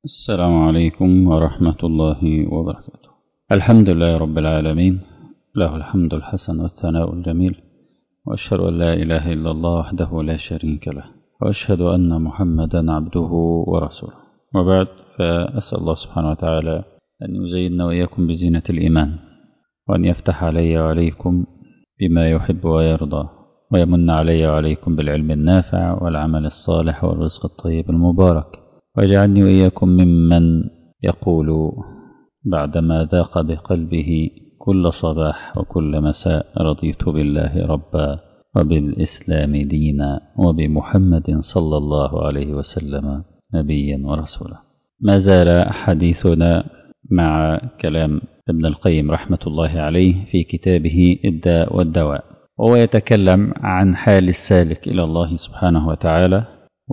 السلام عليكم ورحمة الله وبركاته الحمد لله رب العالمين له الحمد الحسن والثناء الجميل وأشهد أن لا إله إلا الله وحده لا شريك له وأشهد أن محمدا عبده ورسوله وبعد فأسأل الله سبحانه وتعالى أن يزيننا وإياكم بزينة الإيمان وأن يفتح علي وعليكم بما يحب ويرضى ويمن علي وعليكم بالعلم النافع والعمل الصالح والرزق الطيب المبارك واجعلني وإياكم ممن يقول بعدما ذاق بقلبه كل صباح وكل مساء رضيت بالله ربا وبالإسلام دينا وبمحمد صلى الله عليه وسلم نبيا ورسولا ما زال حديثنا مع كلام ابن القيم رحمة الله عليه في كتابه الداء والدواء وهو يتكلم عن حال السالك إلى الله سبحانه وتعالى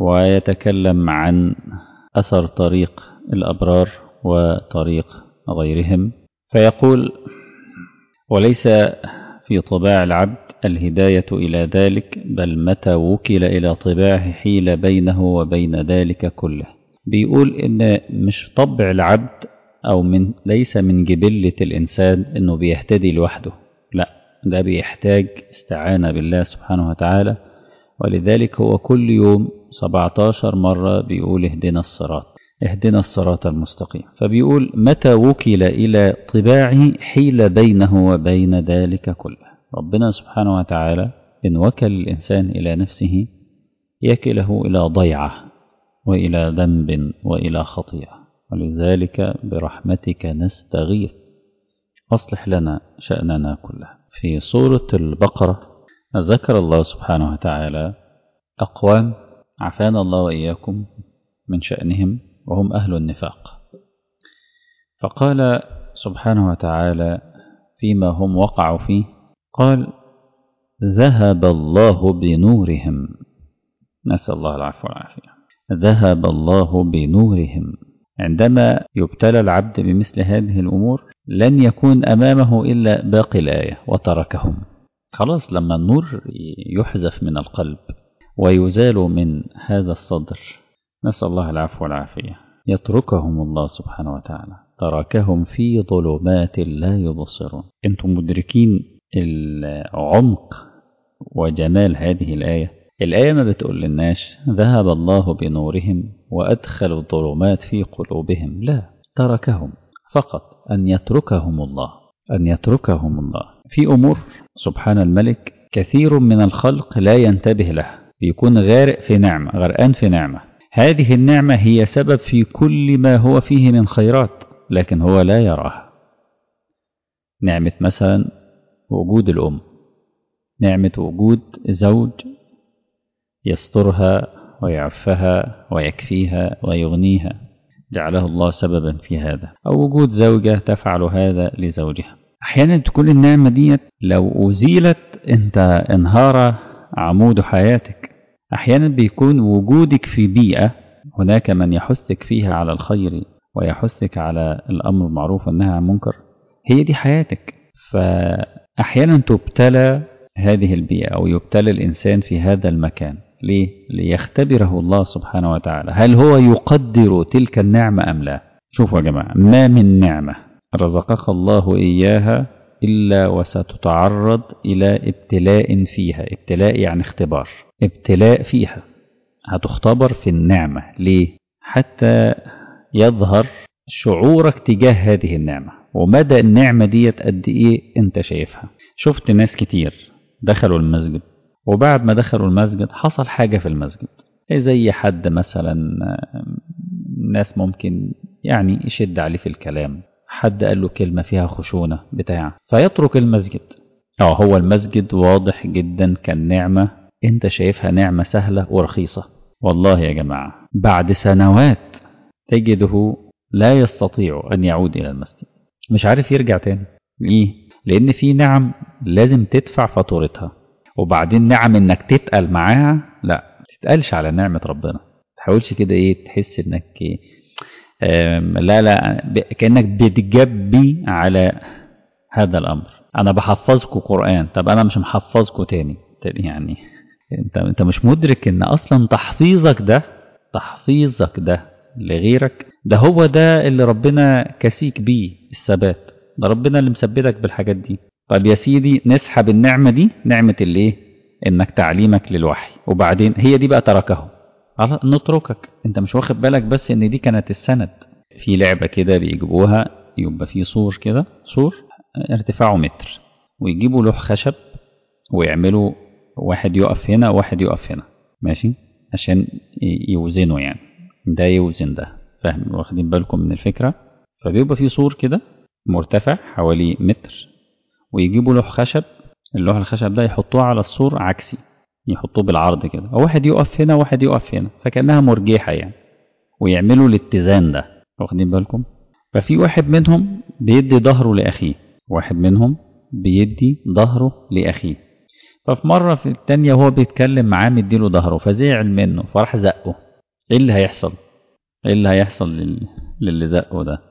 ويتكلم عن أثر طريق الأبرار وطريق غيرهم فيقول وليس في طباع العبد الهداية إلى ذلك بل متى وكل إلى طباعه حيل بينه وبين ذلك كله بيقول إن مش طبع العبد أو من ليس من جبلة الإنسان إنه بيهتدي لوحده لا ده بيحتاج استعانة بالله سبحانه وتعالى ولذلك هو كل يوم 17 مرة بيقول اهدنا الصراط اهدنا الصراط المستقيم فبيقول متى وكل إلى طباعه حيل بينه وبين ذلك كله ربنا سبحانه وتعالى إن وكل الإنسان إلى نفسه يكله إلى ضيعة وإلى ذنب وإلى خطيئة ولذلك برحمتك نستغيث أصلح لنا شأننا كله في سورة البقرة ذكر الله سبحانه وتعالى أقوام عفانا الله وإياكم من شأنهم وهم أهل النفاق فقال سبحانه وتعالى فيما هم وقعوا فيه قال ذهب الله بنورهم نسأل الله العفو والعافية ذهب الله بنورهم عندما يبتلى العبد بمثل هذه الأمور لن يكون أمامه إلا باقي الآية وتركهم خلاص لما النور يحذف من القلب ويزال من هذا الصدر نسأل الله العفو والعافية يتركهم الله سبحانه وتعالى تركهم في ظلمات لا يبصرون انتم مدركين العمق وجمال هذه الآية الآية ما بتقول للناس ذهب الله بنورهم وأدخل الظلمات في قلوبهم لا تركهم فقط أن يتركهم الله أن يتركهم الله في أمور سبحان الملك كثير من الخلق لا ينتبه له بيكون غارق في نعمة غرقان في نعمة هذه النعمة هي سبب في كل ما هو فيه من خيرات لكن هو لا يراها نعمة مثلا وجود الأم نعمة وجود زوج يسترها ويعفها ويكفيها ويغنيها جعله الله سببا في هذا أو وجود زوجة تفعل هذا لزوجها أحيانا تكون النعمة دي لو أزيلت أنت انهار عمود حياتك أحيانا بيكون وجودك في بيئة هناك من يحثك فيها على الخير ويحثك على الأمر المعروف والنهي عن المنكر هي دي حياتك فأحيانا تبتلى هذه البيئة أو يبتلى الإنسان في هذا المكان ليه؟ ليختبره الله سبحانه وتعالى هل هو يقدر تلك النعمة أم لا شوفوا يا جماعة ما من نعمة رزقك الله إياها إلا وستتعرض إلى ابتلاء فيها ابتلاء يعني اختبار ابتلاء فيها هتختبر في النعمة ليه؟ حتى يظهر شعورك تجاه هذه النعمة ومدى النعمة ديت قد إيه أنت شايفها شفت ناس كتير دخلوا المسجد وبعد ما دخلوا المسجد حصل حاجة في المسجد زي حد مثلا ناس ممكن يعني يشد عليه في الكلام حد قال له كلمة فيها خشونة بتاع فيترك المسجد اه هو المسجد واضح جدا كان نعمة انت شايفها نعمة سهلة ورخيصة والله يا جماعة بعد سنوات تجده لا يستطيع أن يعود إلى المسجد مش عارف يرجع تاني ليه؟ لأن في نعم لازم تدفع فاتورتها وبعدين نعم انك تتقل معاها لا تتقلش على نعمة ربنا تحاولش كده ايه تحس انك إيه لا لا كأنك بتجبي على هذا الأمر أنا بحفظكم قرآن طب أنا مش محفظكم تاني يعني انت انت مش مدرك ان اصلا تحفيظك ده تحفيظك ده لغيرك ده هو ده اللي ربنا كسيك بيه الثبات ده ربنا اللي مثبتك بالحاجات دي طب يا سيدي نسحب النعمة دي نعمة الايه انك تعليمك للوحي وبعدين هي دي بقى تركه خلاص نتركك انت مش واخد بالك بس ان دي كانت السند في لعبة كده بيجيبوها يبقى في سور كده سور ارتفاعه متر ويجيبوا لوح خشب ويعملوا واحد يقف هنا وواحد يقف هنا ماشي عشان يوزنوا يعني ده يوزن ده فاهم واخدين بالكم من الفكرة فبيبقى في سور كده مرتفع حوالي متر ويجيبوا لوح خشب اللوح الخشب ده يحطوه على السور عكسي يحطوه بالعرض كده واحد يقف هنا وواحد يقف هنا فكأنها مرجيحة يعني ويعملوا الاتزان ده واخدين بالكم ففي واحد منهم بيدي ظهره لأخيه واحد منهم بيدي ظهره لأخيه ففي مرة في التانية وهو بيتكلم معاه مديله ظهره فزعل منه فراح زقه ايه اللي هيحصل ايه اللي هيحصل لل... للي زقه ده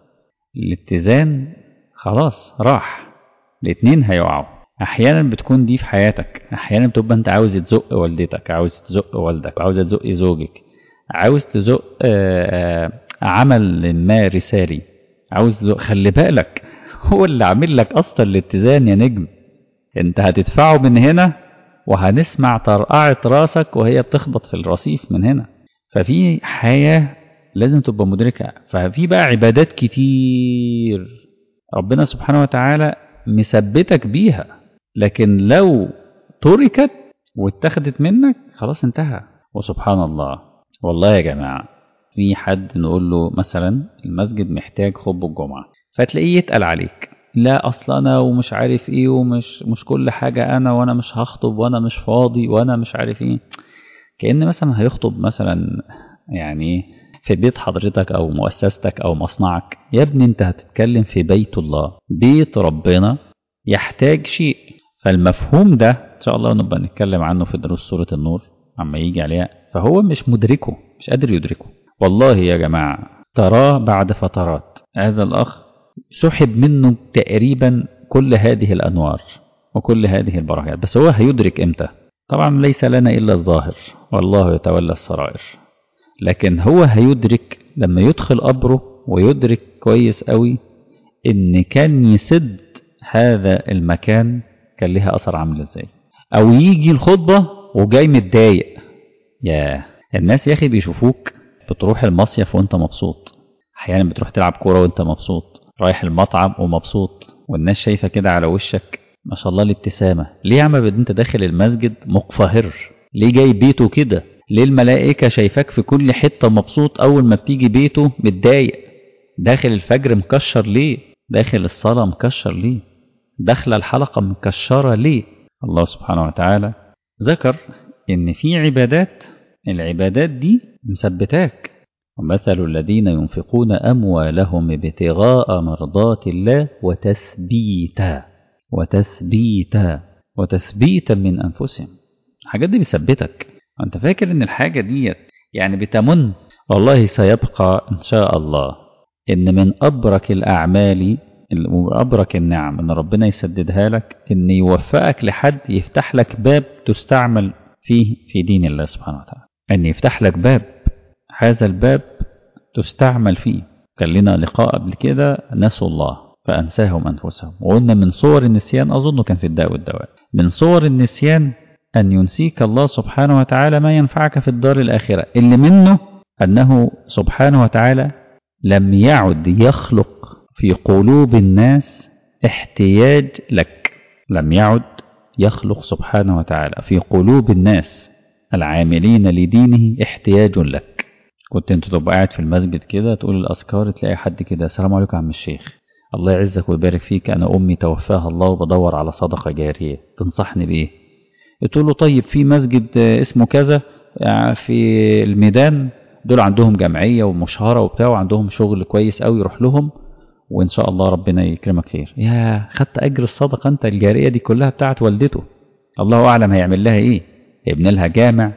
الاتزان خلاص راح الاتنين هيقعوا احيانا بتكون دي في حياتك احيانا بتبقى انت عاوز تزق والدتك عاوز تزق والدك عاوز تزق زوجك عاوز تزق آآ آآ عمل ما رسالي عاوز تزق خلي بالك هو اللي عامل لك اصلا الاتزان يا نجم انت هتدفعه من هنا وهنسمع طرقعة راسك وهي بتخبط في الرصيف من هنا ففي حياة لازم تبقى مدركة ففي بقى عبادات كتير ربنا سبحانه وتعالى مثبتك بيها لكن لو تركت واتخذت منك خلاص انتهى وسبحان الله والله يا جماعة في حد نقول له مثلا المسجد محتاج خطبة الجمعة فتلاقيه يتقل عليك لا اصل انا ومش عارف ايه ومش مش كل حاجة انا وانا مش هخطب وانا مش فاضي وانا مش عارف ايه كأن مثلا هيخطب مثلا يعني في بيت حضرتك او مؤسستك او مصنعك يا ابني انت هتتكلم في بيت الله بيت ربنا يحتاج شيء فالمفهوم ده ان شاء الله نبقى نتكلم عنه في دروس سورة النور عما يجي عليها فهو مش مدركه مش قادر يدركه والله يا جماعة تراه بعد فترات هذا الأخ سحب منه تقريبا كل هذه الأنوار وكل هذه البركات بس هو هيدرك إمتى طبعا ليس لنا إلا الظاهر والله يتولى السرائر لكن هو هيدرك لما يدخل قبره ويدرك كويس قوي إن كان يسد هذا المكان كان لها أثر عامل إزاي أو يجي الخطبة وجاي متضايق يا الناس يا أخي بيشوفوك بتروح المصيف وانت مبسوط احيانا بتروح تلعب كوره وانت مبسوط رايح المطعم ومبسوط والناس شايفه كده على وشك ما شاء الله الابتسامه ليه يا عم انت داخل المسجد مقفهر ليه جاي بيته كده ليه الملائكه شايفاك في كل حته مبسوط اول ما بتيجي بيته متضايق داخل الفجر مكشر ليه داخل الصلاه مكشر ليه داخله الحلقه مكشره ليه الله سبحانه وتعالى ذكر ان في عبادات العبادات دي مثبتاك ومثل الذين ينفقون أموالهم ابتغاء مرضات الله وتثبيتا وتثبيتا وتثبيتا من أنفسهم الحاجات دي بتثبتك أنت فاكر إن الحاجة دي يعني بتمن والله سيبقى إن شاء الله إن من أبرك الأعمال أبرك النعم إن ربنا يسددها لك إن يوفقك لحد يفتح لك باب تستعمل فيه في دين الله سبحانه وتعالى أن يفتح لك باب هذا الباب تستعمل فيه كان لنا لقاء قبل كده نسوا الله فأنساهم أنفسهم وقلنا من صور النسيان أظن كان في الداء والدواء من صور النسيان أن ينسيك الله سبحانه وتعالى ما ينفعك في الدار الآخرة اللي منه أنه سبحانه وتعالى لم يعد يخلق في قلوب الناس احتياج لك لم يعد يخلق سبحانه وتعالى في قلوب الناس العاملين لدينه احتياج لك كنت انت تبقى قاعد في المسجد كده تقول الاذكار تلاقي حد كده السلام عليكم يا عم الشيخ الله يعزك ويبارك فيك انا امي توفاها الله وبدور على صدقه جاريه تنصحني بايه تقول له طيب في مسجد اسمه كذا في الميدان دول عندهم جمعيه ومشهره وبتاع وعندهم شغل كويس قوي يروح لهم وان شاء الله ربنا يكرمك خير يا خدت اجر الصدقه انت الجاريه دي كلها بتاعت والدته الله اعلم هيعمل لها ايه هيبني لها جامع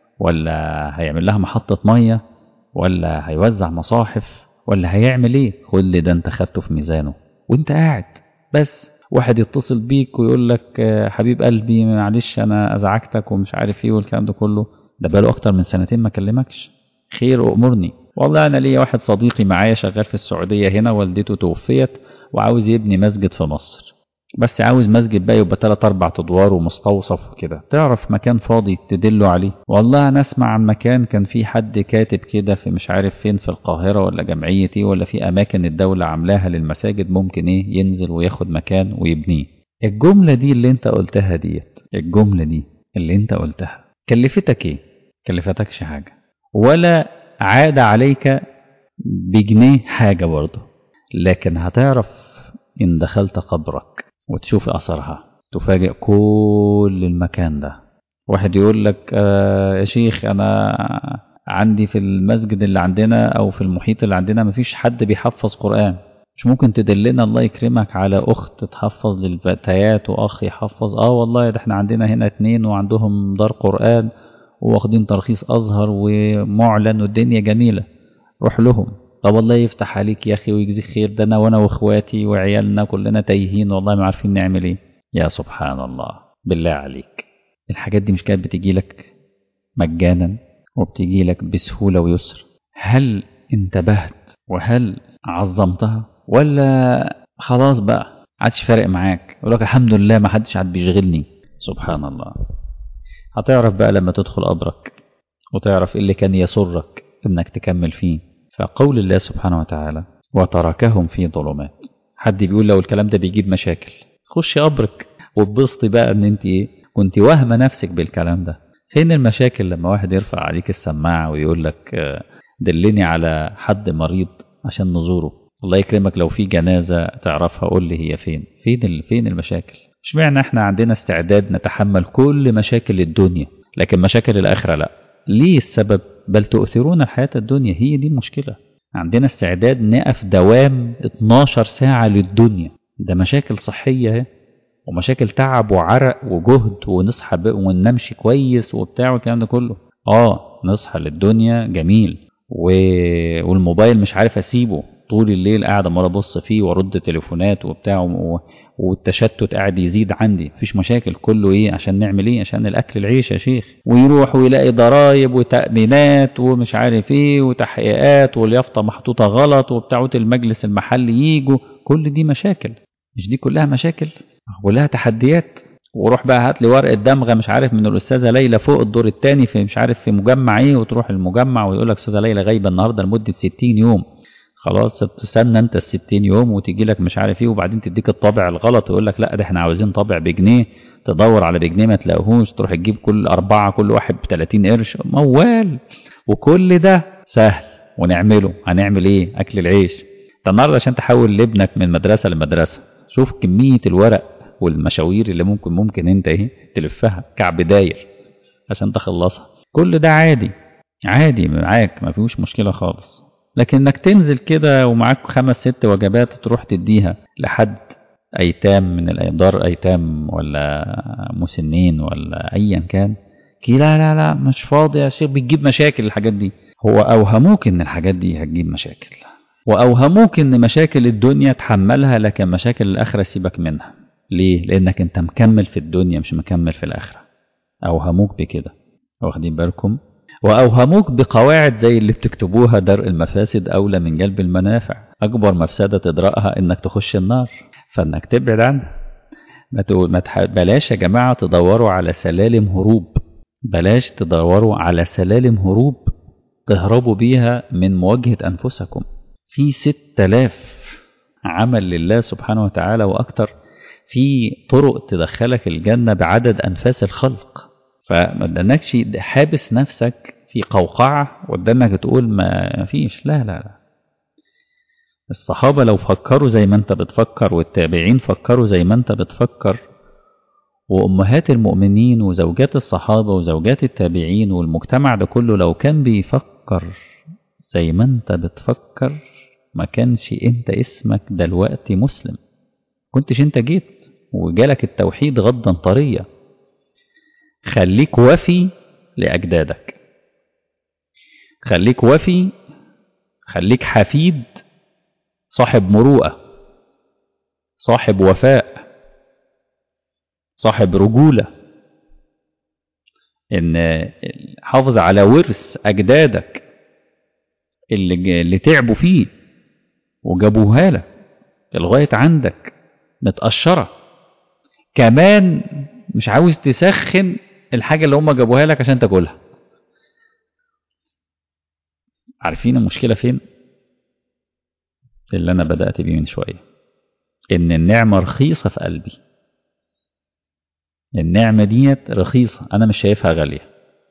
ولا هيعمل لها محطة مية ولا هيوزع مصاحف ولا هيعمل ايه كل ده انت خدته في ميزانه وانت قاعد بس واحد يتصل بيك ويقول لك حبيب قلبي معلش انا ازعجتك ومش عارف ايه والكلام ده كله ده بقاله اكتر من سنتين ما كلمكش خير وامرني والله انا ليا واحد صديقي معايا شغال في السعوديه هنا والدته توفيت وعاوز يبني مسجد في مصر بس عاوز مسجد بقى يبقى تلات اربع ادوار ومستوصف وكده تعرف مكان فاضي تدله عليه والله انا اسمع عن مكان كان في حد كاتب كده في مش عارف فين في القاهره ولا جمعيه ايه ولا في اماكن الدوله عاملاها للمساجد ممكن ايه ينزل وياخد مكان ويبنيه الجمله دي اللي انت قلتها ديت الجمله دي اللي انت قلتها كلفتك ايه كلفتكش حاجه ولا عاد عليك بجنيه حاجه برضه لكن هتعرف ان دخلت قبرك وتشوف أثرها تفاجئ كل المكان ده واحد يقول لك آه يا شيخ أنا عندي في المسجد اللي عندنا أو في المحيط اللي عندنا مفيش حد بيحفظ قرآن مش ممكن تدلنا الله يكرمك على أخت تحفظ للفتيات وأخ يحفظ آه والله ده احنا عندنا هنا اتنين وعندهم دار قرآن واخدين ترخيص أزهر ومعلن والدنيا جميلة روح لهم طب الله يفتح عليك يا اخي ويجزيك خير ده انا وانا واخواتي وعيالنا كلنا تايهين والله ما عارفين نعمل ايه يا سبحان الله بالله عليك الحاجات دي مش كانت بتجي لك مجانا وبتجي لك بسهوله ويسر هل انتبهت وهل عظمتها ولا خلاص بقى عادش فارق معاك يقول لك الحمد لله ما حدش عاد بيشغلني سبحان الله هتعرف بقى لما تدخل قبرك وتعرف ايه اللي كان يسرك انك تكمل فيه فقول الله سبحانه وتعالى وتركهم في ظلمات حد بيقول لو الكلام ده بيجيب مشاكل خش قبرك واتبسطي بقى ان انت ايه كنت واهمه نفسك بالكلام ده فين المشاكل لما واحد يرفع عليك السماعه ويقول لك دلني على حد مريض عشان نزوره الله يكرمك لو في جنازه تعرفها قول لي هي فين فين فين المشاكل اشمعنى احنا عندنا استعداد نتحمل كل مشاكل الدنيا لكن مشاكل الاخره لا ليه السبب بل تؤثرون الحياة الدنيا هي دي المشكلة عندنا استعداد نقف دوام 12 ساعة للدنيا ده مشاكل صحية ومشاكل تعب وعرق وجهد ونصحى ونمشي كويس وبتاع والكلام ده كله اه نصحى للدنيا جميل و... والموبايل مش عارف اسيبه طول الليل قاعد عمال ابص فيه وارد تليفونات وبتاع و... والتشتت قاعد يزيد عندي مفيش مشاكل كله ايه عشان نعمل ايه عشان الاكل العيش يا شيخ ويروح ويلاقي ضرايب وتامينات ومش عارف ايه وتحقيقات واليافطه محطوطه غلط وبتاعه المجلس المحلي يجوا كل دي مشاكل مش دي كلها مشاكل كلها تحديات وروح بقى هات لي ورقه دمغه مش عارف من الاستاذه ليلى فوق الدور الثاني في مش عارف في مجمع ايه وتروح المجمع ويقول لك استاذه ليلى غايبه النهارده لمده 60 يوم خلاص تستنى انت ال 60 يوم وتيجي لك مش عارف ايه وبعدين تديك الطابع الغلط ويقول لك لا ده احنا عاوزين طابع بجنيه تدور على بجنيه ما تلاقوهوش تروح تجيب كل اربعه كل واحد ب 30 قرش موال وكل ده سهل ونعمله هنعمل ايه اكل العيش ده النهارده عشان تحول لابنك من مدرسه لمدرسه شوف كميه الورق والمشاوير اللي ممكن ممكن انت ايه تلفها كعب داير عشان تخلصها كل ده عادي عادي معاك ما فيهوش مشكله خالص لكن انك تنزل كده ومعاك خمس ست وجبات تروح تديها لحد ايتام من دار ايتام ولا مسنين ولا ايا كان كي لا لا لا مش فاضي يا شيخ بتجيب مشاكل الحاجات دي هو اوهموك ان الحاجات دي هتجيب مشاكل واوهموك ان مشاكل الدنيا تحملها لكن مشاكل الاخره سيبك منها ليه لانك انت مكمل في الدنيا مش مكمل في الاخره اوهموك بكده واخدين بالكم وأوهموك بقواعد زي اللي بتكتبوها درء المفاسد أولى من جلب المنافع أكبر مفسدة تدرأها إنك تخش النار فإنك تبعد عنها ما تقول ما تح... بلاش يا جماعة تدوروا على سلالم هروب بلاش تدوروا على سلالم هروب تهربوا بيها من مواجهة أنفسكم في ست آلاف عمل لله سبحانه وتعالى وأكتر في طرق تدخلك الجنة بعدد أنفاس الخلق فما تدنكش حابس نفسك في قوقعة قدامك تقول ما فيش لا لا لا الصحابة لو فكروا زي ما انت بتفكر والتابعين فكروا زي ما انت بتفكر وأمهات المؤمنين وزوجات الصحابة وزوجات التابعين والمجتمع ده كله لو كان بيفكر زي ما انت بتفكر ما كانش انت اسمك دلوقتي مسلم كنتش انت جيت وجالك التوحيد غضا طريا خليك وفي لأجدادك خليك وفي خليك حفيد صاحب مروءة صاحب وفاء صاحب رجولة إن حافظ على ورث أجدادك اللي, اللي تعبوا فيه وجابوها لك لغاية عندك متقشرة كمان مش عاوز تسخن الحاجة اللي هم جابوها لك عشان تاكلها عارفين المشكلة فين اللي أنا بدأت بيه من شوية إن النعمة رخيصة في قلبي النعمة ديت رخيصة أنا مش شايفها غالية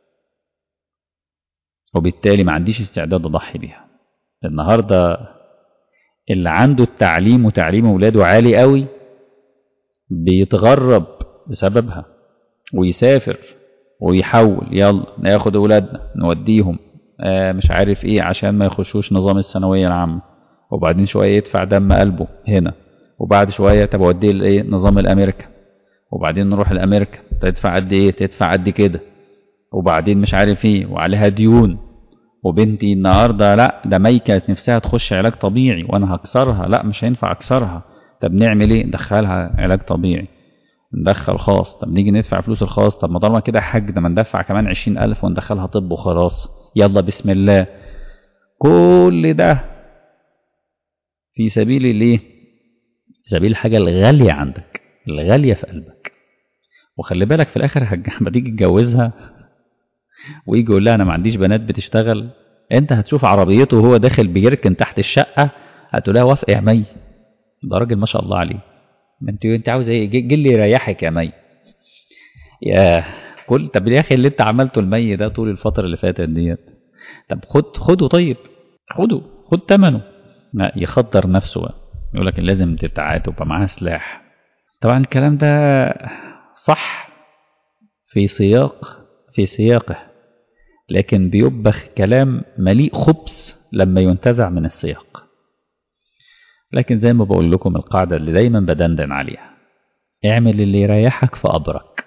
وبالتالي ما عنديش استعداد أضحي بيها النهاردة اللي عنده التعليم وتعليم أولاده عالي قوي بيتغرب بسببها ويسافر ويحول يلا ناخد أولادنا نوديهم آه مش عارف إيه عشان ما يخشوش نظام الثانوية العامة وبعدين شوية يدفع دم قلبه هنا وبعد شوية طب أوديه لإيه نظام الأمريكا وبعدين نروح لأمريكا تدفع قد إيه تدفع قد كده وبعدين مش عارف إيه وعليها ديون وبنتي النهارده لا ده مي كانت نفسها تخش علاج طبيعي وانا هكسرها لا مش هينفع اكسرها طب نعمل ايه ندخلها علاج طبيعي ندخل خاص طب نيجي ندفع فلوس الخاص طب ما طالما كده حاج ده ما ندفع كمان عشرين ألف وندخلها طب وخلاص يلا بسم الله كل ده في سبيل الايه في سبيل الحاجة الغالية عندك الغالية في قلبك وخلي بالك في الآخر لما تيجي تتجوزها ويجي يقول لها أنا ما عنديش بنات بتشتغل أنت هتشوف عربيته وهو داخل بيركن تحت الشقة هتقول لها وافق يا مي ده راجل ما شاء الله عليه ما انت انت عاوز ايه جي اللي يريحك يا مي يا كل طب يا اخي اللي انت عملته المي ده طول الفتره اللي فاتت ديت طب خد خده طيب خده خد ثمنه لا يخدر نفسه بقى يقول لك لازم تتعاد ويبقى معاها سلاح طبعا الكلام ده صح في سياق في سياقه لكن بيبخ كلام مليء خبث لما ينتزع من السياق لكن زي ما بقول لكم القاعدة اللي دايما بدندن عليها اعمل اللي يريحك في قبرك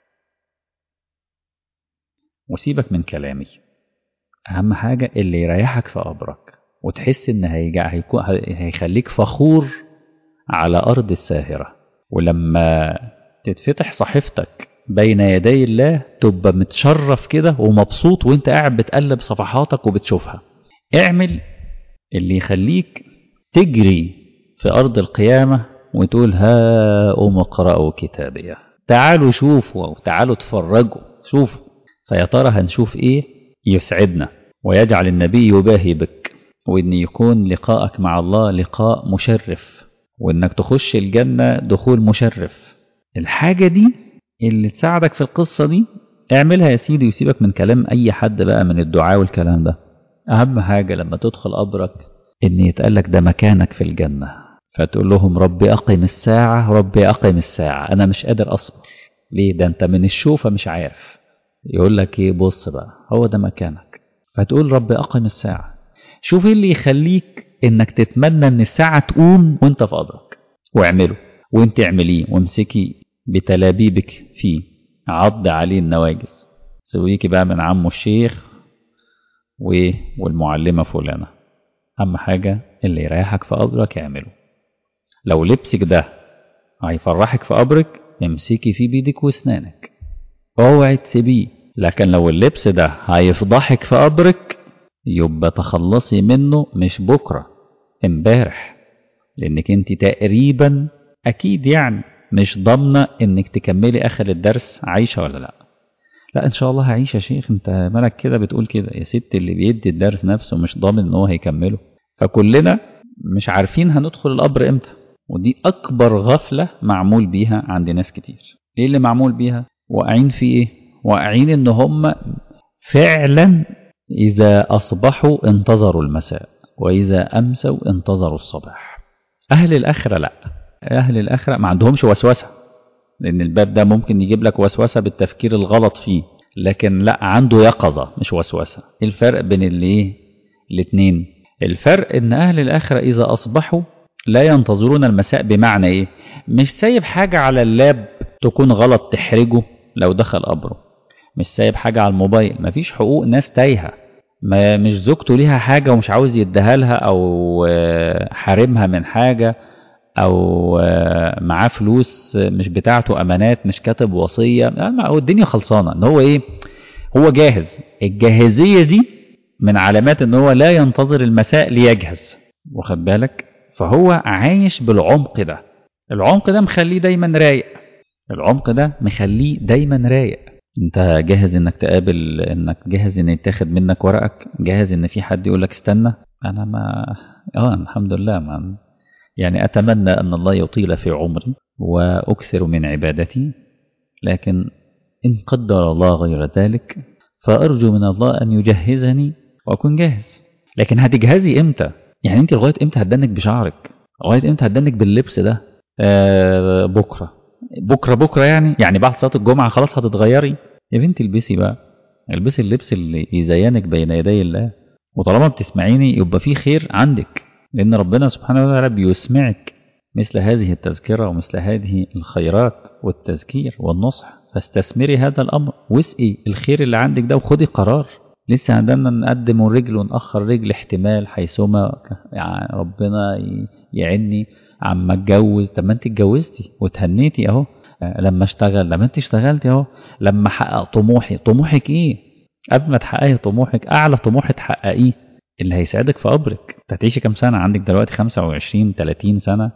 وسيبك من كلامي أهم حاجة اللي يريحك في قبرك وتحس إن هيكون هيخليك فخور على أرض الساهرة ولما تتفتح صحيفتك بين يدي الله تبقى متشرف كده ومبسوط وانت قاعد بتقلب صفحاتك وبتشوفها اعمل اللي يخليك تجري في أرض القيامة وتقول ها أم اقرأوا كتابية تعالوا شوفوا تعالوا اتفرجوا شوفوا فيا ترى هنشوف ايه يسعدنا ويجعل النبي يباهي بك وان يكون لقاءك مع الله لقاء مشرف وانك تخش الجنة دخول مشرف الحاجة دي اللي تساعدك في القصة دي اعملها يا سيدي وسيبك من كلام اي حد بقى من الدعاء والكلام ده اهم حاجة لما تدخل قبرك ان يتقالك ده مكانك في الجنة فتقول لهم ربي اقم الساعة ربي اقم الساعة انا مش قادر اصبر ليه ده انت من الشوفة مش عارف يقول لك ايه بص بقى هو ده مكانك فتقول رب اقم الساعة شوف ايه اللي يخليك انك تتمنى ان الساعة تقوم وانت في قبرك واعمله وانت اعمليه وامسكي بتلابيبك فيه عض عليه النواجس سويكي بقى من عمه الشيخ و... والمعلمة فلانة أهم حاجة اللي يريحك في قبرك اعمله لو لبسك ده هيفرحك في قبرك امسكي فيه بيدك واسنانك اوعي تسيبيه لكن لو اللبس ده هيفضحك في قبرك يبقى تخلصي منه مش بكرة امبارح لانك انت تقريبا اكيد يعني مش ضامنة انك تكملي اخر الدرس عايشة ولا لا لا ان شاء الله هعيش يا شيخ انت مالك كده بتقول كده يا ست اللي بيدي الدرس نفسه مش ضامن ان هو هيكمله فكلنا مش عارفين هندخل القبر امتى ودي اكبر غفلة معمول بيها عند ناس كتير ايه اللي معمول بيها واقعين في ايه واقعين ان هم فعلا اذا اصبحوا انتظروا المساء واذا امسوا انتظروا الصباح اهل الاخره لا اهل الاخره ما عندهمش وسوسه لان الباب ده ممكن يجيب لك وسوسه بالتفكير الغلط فيه لكن لا عنده يقظه مش وسوسه ايه الفرق بين الايه الاثنين الفرق ان اهل الاخره اذا اصبحوا لا ينتظرون المساء بمعنى ايه مش سايب حاجه على اللاب تكون غلط تحرجه لو دخل قبره مش سايب حاجة على الموبايل مفيش حقوق ناس تايهة ما مش زوجته ليها حاجة ومش عاوز يديها لها أو حارمها من حاجة أو معاه فلوس مش بتاعته أمانات مش كاتب وصية هو الدنيا خلصانة إن هو إيه هو جاهز الجاهزية دي من علامات ان هو لا ينتظر المساء ليجهز واخد بالك فهو عايش بالعمق ده العمق ده مخليه دايما رايق العمق ده مخليه دايما رايق انت جاهز انك تقابل انك جاهز ان يتاخد منك ورقك جاهز ان في حد يقول لك استنى انا ما اه الحمد لله ما يعني اتمنى ان الله يطيل في عمري واكثر من عبادتي لكن ان قدر الله غير ذلك فارجو من الله ان يجهزني واكون جاهز لكن هتجهزي امتى يعني انت لغايه امتى هتدنك بشعرك لغايه امتى هتدنك باللبس ده آه بكره بكره بكره يعني يعني بعد صلاه الجمعه خلاص هتتغيري يا بنتي البسي بقى البسي اللبس اللي يزينك بين يدي الله وطالما بتسمعيني يبقى في خير عندك لان ربنا سبحانه وتعالى بيسمعك مثل هذه التذكره ومثل هذه الخيرات والتذكير والنصح فاستثمري هذا الامر واسقي الخير اللي عندك ده وخدي قرار لسه عندنا نقدم رجل ونأخر رجل احتمال حيثما يعني ربنا يعني عما اتجوز طب ما انت اتجوزتي وتهنيتي اهو لما اشتغل لما انت اشتغلتي اهو لما احقق طموحي طموحك ايه قبل ما تحققي طموحك اعلى طموح تحققيه اللي هيساعدك في قبرك انت هتعيشي كام سنه عندك دلوقتي 25 30 سنه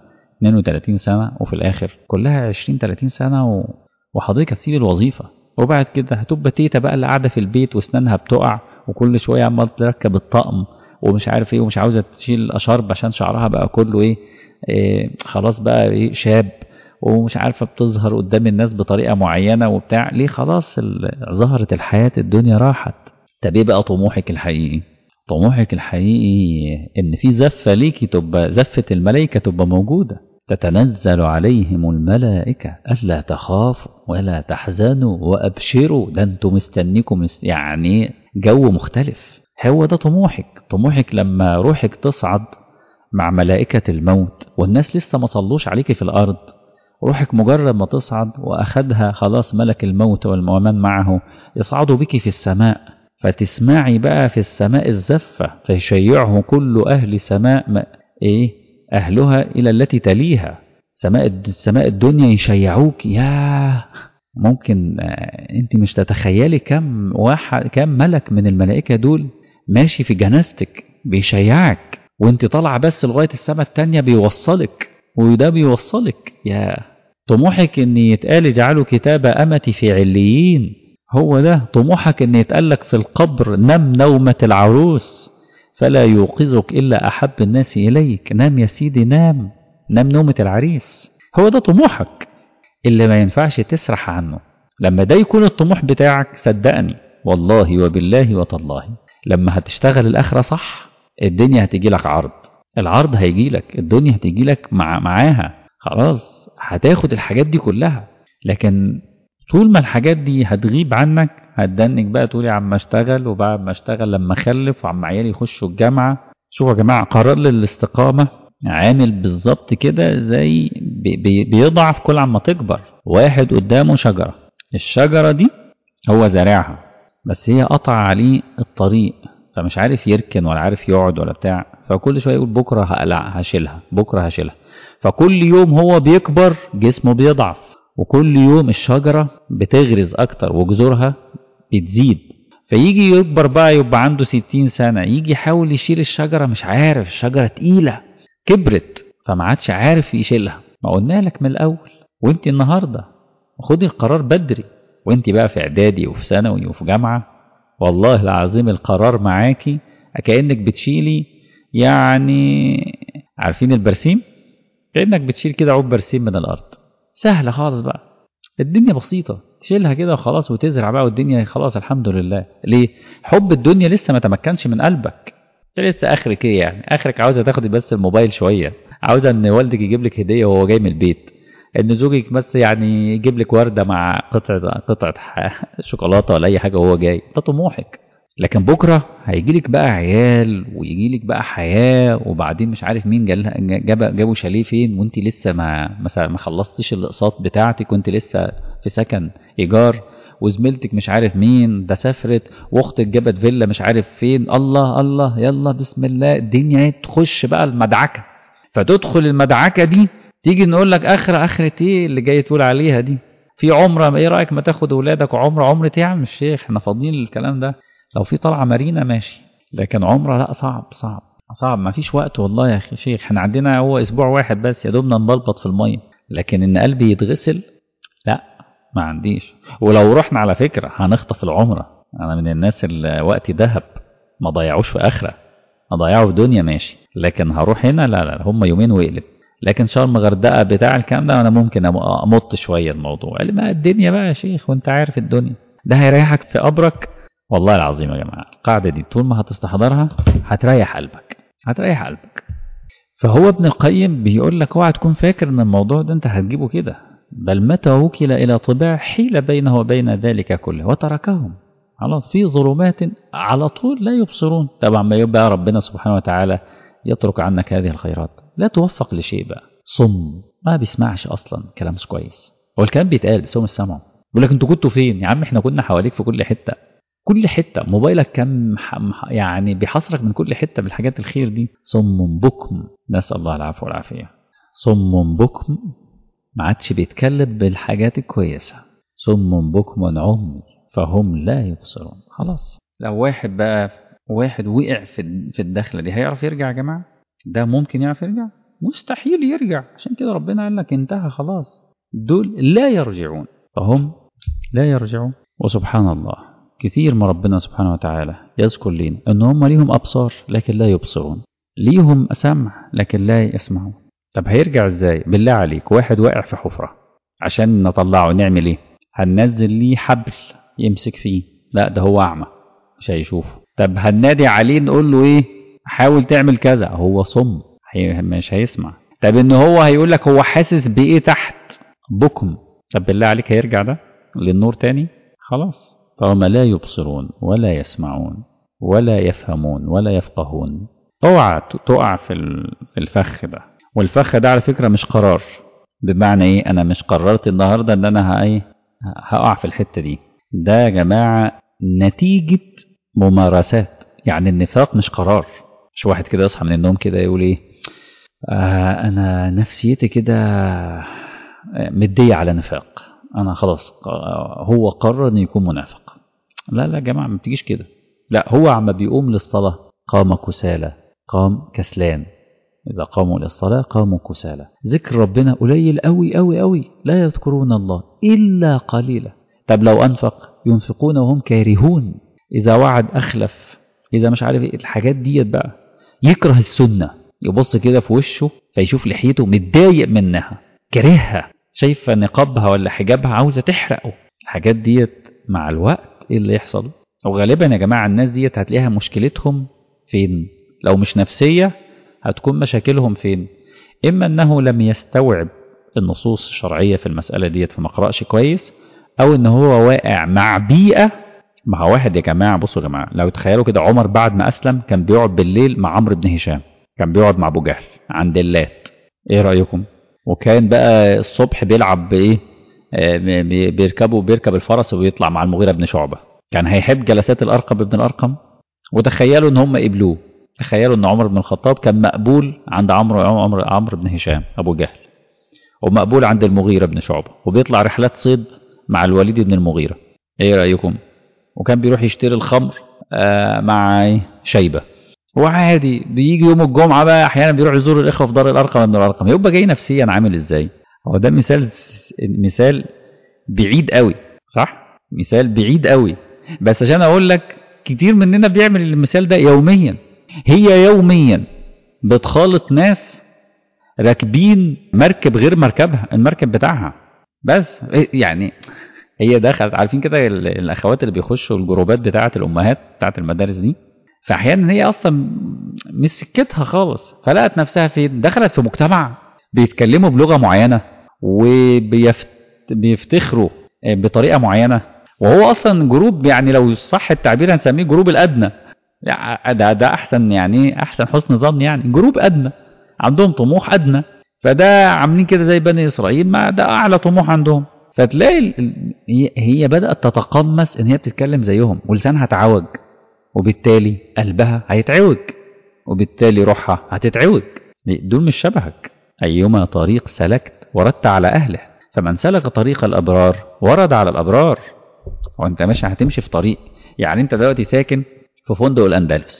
32 سنه وفي الاخر كلها 20 30 سنه و... وحضرتك هتسيب الوظيفه وبعد كده هتبقى تيتا بقى اللي قاعده في البيت واسنانها بتقع وكل شويه عمال تركب الطقم ومش عارف ايه ومش عاوزه تشيل اشارب عشان شعرها بقى كله ايه, إيه خلاص بقى إيه شاب ومش عارفه بتظهر قدام الناس بطريقه معينه وبتاع ليه خلاص ظهرت الحياه الدنيا راحت طب ايه بقى طموحك الحقيقي طموحك الحقيقي ان في زفه ليكي تبقى زفه الملائكه تبقى موجوده تتنزل عليهم الملائكة ألا تخافوا ولا تحزنوا وأبشروا ده أنتم مستنيكم يعني جو مختلف هو ده طموحك طموحك لما روحك تصعد مع ملائكة الموت والناس لسه ما صلوش عليك في الأرض روحك مجرد ما تصعد وأخدها خلاص ملك الموت والمؤمن معه يصعدوا بك في السماء فتسمعي بقى في السماء الزفة فيشيعه كل أهل سماء إيه أهلها إلى التي تليها سماء السماء الدنيا يشيعوك يا ممكن أنت مش تتخيلي كم واحد كم ملك من الملائكة دول ماشي في جنازتك بيشيعك وانت طالعة بس لغاية السماء التانية بيوصلك وده بيوصلك يا طموحك ان يتقال اجعلوا كتاب امتي في عليين هو ده طموحك ان يتقالك في القبر نم نومة العروس فلا يوقظك إلا أحب الناس إليك نام يا سيدي نام نام نومة العريس هو ده طموحك اللي ما ينفعش تسرح عنه لما ده يكون الطموح بتاعك صدقني والله وبالله وتالله لما هتشتغل الآخرة صح الدنيا هتيجي لك عرض العرض هيجي لك الدنيا هتيجي لك مع معاها خلاص هتاخد الحاجات دي كلها لكن طول ما الحاجات دي هتغيب عنك هتدنك بقى تقولي عم اشتغل وبعد ما اشتغل لما اخلف وعم عيالي يخشوا الجامعه شوفوا يا جماعه قرار للاستقامه عامل بالظبط كده زي بي بي بيضعف كل عما تكبر واحد قدامه شجره الشجره دي هو زارعها بس هي قطع عليه الطريق فمش عارف يركن ولا عارف يقعد ولا بتاع فكل شويه يقول بكره هقلع هشيلها بكره هشيلها فكل يوم هو بيكبر جسمه بيضعف وكل يوم الشجره بتغرز اكتر وجذورها بتزيد فيجي يكبر بقى يبقى عنده ستين سنة يجي يحاول يشيل الشجرة مش عارف الشجرة تقيلة كبرت فما عادش عارف يشيلها ما قلنا لك من الأول وانت النهاردة خدي القرار بدري وانت بقى في إعدادي وفي ثانوي وفي جامعة والله العظيم القرار معاكي كأنك بتشيلي يعني عارفين البرسيم كأنك بتشيل كده عود برسيم من الأرض سهلة خالص بقى الدنيا بسيطة تشيلها كده وخلاص وتزرع بقى والدنيا خلاص الحمد لله ليه حب الدنيا لسه ما تمكنش من قلبك لسه اخرك ايه يعني اخرك عاوزه تاخدي بس الموبايل شويه عاوزه ان والدك يجيب لك هديه وهو جاي من البيت ان زوجك بس يعني يجيب لك ورده مع قطعه قطعه شوكولاته ولا اي حاجه وهو جاي ده طموحك لكن بكره هيجي لك بقى عيال ويجي لك بقى حياه وبعدين مش عارف مين جاب جابوا شاليه فين وانت لسه ما ما خلصتش الاقساط بتاعتك وانت لسه في سكن ايجار وزميلتك مش عارف مين ده سافرت واختك جابت فيلا مش عارف فين الله الله يلا بسم الله الدنيا تخش بقى المدعكه فتدخل المدعكه دي تيجي نقول لك اخر اخره ايه اللي جاي تقول عليها دي في عمره ايه رايك ما تاخد اولادك عمره عمره ايه يا عم الشيخ احنا فاضيين للكلام ده لو في طلعه مارينا ماشي لكن عمره لا صعب صعب صعب ما فيش وقت والله يا اخي شيخ احنا عندنا هو اسبوع واحد بس يا دوبنا نبلبط في الميه لكن ان قلبي يتغسل لا ما عنديش ولو رحنا على فكره هنخطف العمره انا من الناس اللي وقتي ذهب ما ضيعوش في اخره اضيعه في دنيا ماشي لكن هروح هنا لا لا هم يومين واقلب لكن شرم غردقه بتاع الكلام ده انا ممكن امط شويه الموضوع قال ما الدنيا بقى يا شيخ وانت عارف الدنيا ده هيريحك في قبرك والله العظيم يا جماعه القاعده دي طول ما هتستحضرها هتريح قلبك هتريح قلبك فهو ابن القيم بيقول لك اوعى تكون فاكر ان الموضوع ده انت هتجيبه كده بل متى وكل الى طباع حيل بينه وبين ذلك كله وتركهم خلاص في ظلمات على طول لا يبصرون طبعا ما يبقى ربنا سبحانه وتعالى يترك عنك هذه الخيرات لا توفق لشيء بقى صم ما بيسمعش اصلا كلام مش كويس هو الكلام بيتقال بس هو مش سامعه بيقول لك انتوا كنتوا فين يا عم احنا كنا حواليك في كل حته كل حته موبايلك كم يعني بيحصرك من كل حته بالحاجات الخير دي صم بكم نسال الله العفو والعافيه صم بكم ما عادش بيتكلم بالحاجات الكويسه صم بكم عمي فهم لا يبصرون خلاص لو واحد بقى واحد وقع في في الدخله دي هيعرف يرجع يا جماعه ده ممكن يعرف يرجع مستحيل يرجع عشان كده ربنا قال لك انتهى خلاص دول لا يرجعون فهم لا يرجعون وسبحان الله كثير ما ربنا سبحانه وتعالى يذكر لنا ان هم ليهم ابصار لكن لا يبصرون ليهم سمع لكن لا يسمعون طب هيرجع ازاي بالله عليك واحد واقع في حفره عشان نطلعه نعمل ايه هننزل ليه حبل يمسك فيه لا ده هو اعمى مش هيشوفه طب هننادي عليه نقول له ايه حاول تعمل كذا هو صم مش هيسمع طب ان هو هيقول لك هو حاسس بايه تحت بكم طب بالله عليك هيرجع ده للنور تاني خلاص فهم لا يبصرون ولا يسمعون ولا يفهمون ولا يفقهون اوعى تقع في في الفخ ده والفخ ده على فكره مش قرار بمعنى ايه انا مش قررت النهارده ان انا ايه هقع في الحته دي ده يا جماعه نتيجه ممارسات يعني النفاق مش قرار مش واحد كده يصحى من النوم كده يقول ايه آه انا نفسيتي كده مدية على نفاق انا خلاص هو قرر انه يكون منافق لا لا يا جماعه ما بتجيش كده لا هو عم بيقوم للصلاه قام كسالى قام كسلان اذا قاموا للصلاه قاموا كسالى ذكر ربنا قليل قوي قوي قوي لا يذكرون الله الا قليلا طب لو انفق ينفقون وهم كارهون اذا وعد اخلف اذا مش عارف ايه الحاجات ديت بقى يكره السنه يبص كده في وشه فيشوف لحيته متضايق منها كرهها شايفه نقابها ولا حجابها عاوزه تحرقه الحاجات ديت مع الوقت ايه اللي يحصل وغالبا يا جماعه الناس ديت هتلاقيها مشكلتهم فين لو مش نفسيه هتكون مشاكلهم فين اما انه لم يستوعب النصوص الشرعيه في المساله ديت فما قراش كويس او ان هو واقع مع بيئه مع واحد يا جماعه بصوا يا جماعه لو تخيلوا كده عمر بعد ما اسلم كان بيقعد بالليل مع عمرو بن هشام كان بيقعد مع ابو جهل عند اللات ايه رايكم وكان بقى الصبح بيلعب بايه بيركبوا بيركب الفرس وبيطلع مع المغيره بن شعبه كان هيحب جلسات الارقم ابن الارقم وتخيلوا ان هم قبلوه تخيلوا ان عمر بن الخطاب كان مقبول عند عمرو عمرو عمرو بن هشام ابو جهل ومقبول عند المغيره بن شعبه وبيطلع رحلات صيد مع الوليد بن المغيره ايه رايكم وكان بيروح يشتري الخمر آه مع شيبه وعادي بيجي يوم الجمعه بقى احيانا بيروح يزور الاخوه في دار الارقم ابن الارقم يبقى جاي نفسيا عامل ازاي هو ده مثال مثال بعيد قوي صح مثال بعيد قوي بس عشان اقول لك كتير مننا بيعمل المثال ده يوميا هي يوميا بتخالط ناس راكبين مركب غير مركبها المركب بتاعها بس يعني هي دخلت عارفين كده الاخوات اللي بيخشوا الجروبات بتاعه الامهات بتاعه المدارس دي فاحيانا هي اصلا مش سكتها خالص فلقت نفسها فين دخلت في مجتمع بيتكلموا بلغه معينه وبيفتخروا بطريقه معينه وهو اصلا جروب يعني لو صح التعبير هنسميه جروب الادنى ده ده احسن يعني احسن حسن ظن يعني جروب ادنى عندهم طموح ادنى فده عاملين كده زي بني اسرائيل ما ده اعلى طموح عندهم فتلاقي هي بدات تتقمص ان هي بتتكلم زيهم ولسانها اتعوج وبالتالي قلبها هيتعوج وبالتالي روحها هتتعوج دول مش شبهك أيما طريق سلكت وردت على أهله فمن سلك طريق الأبرار ورد على الأبرار وأنت ماشي هتمشي في طريق يعني أنت دلوقتي ساكن في فندق الأندلس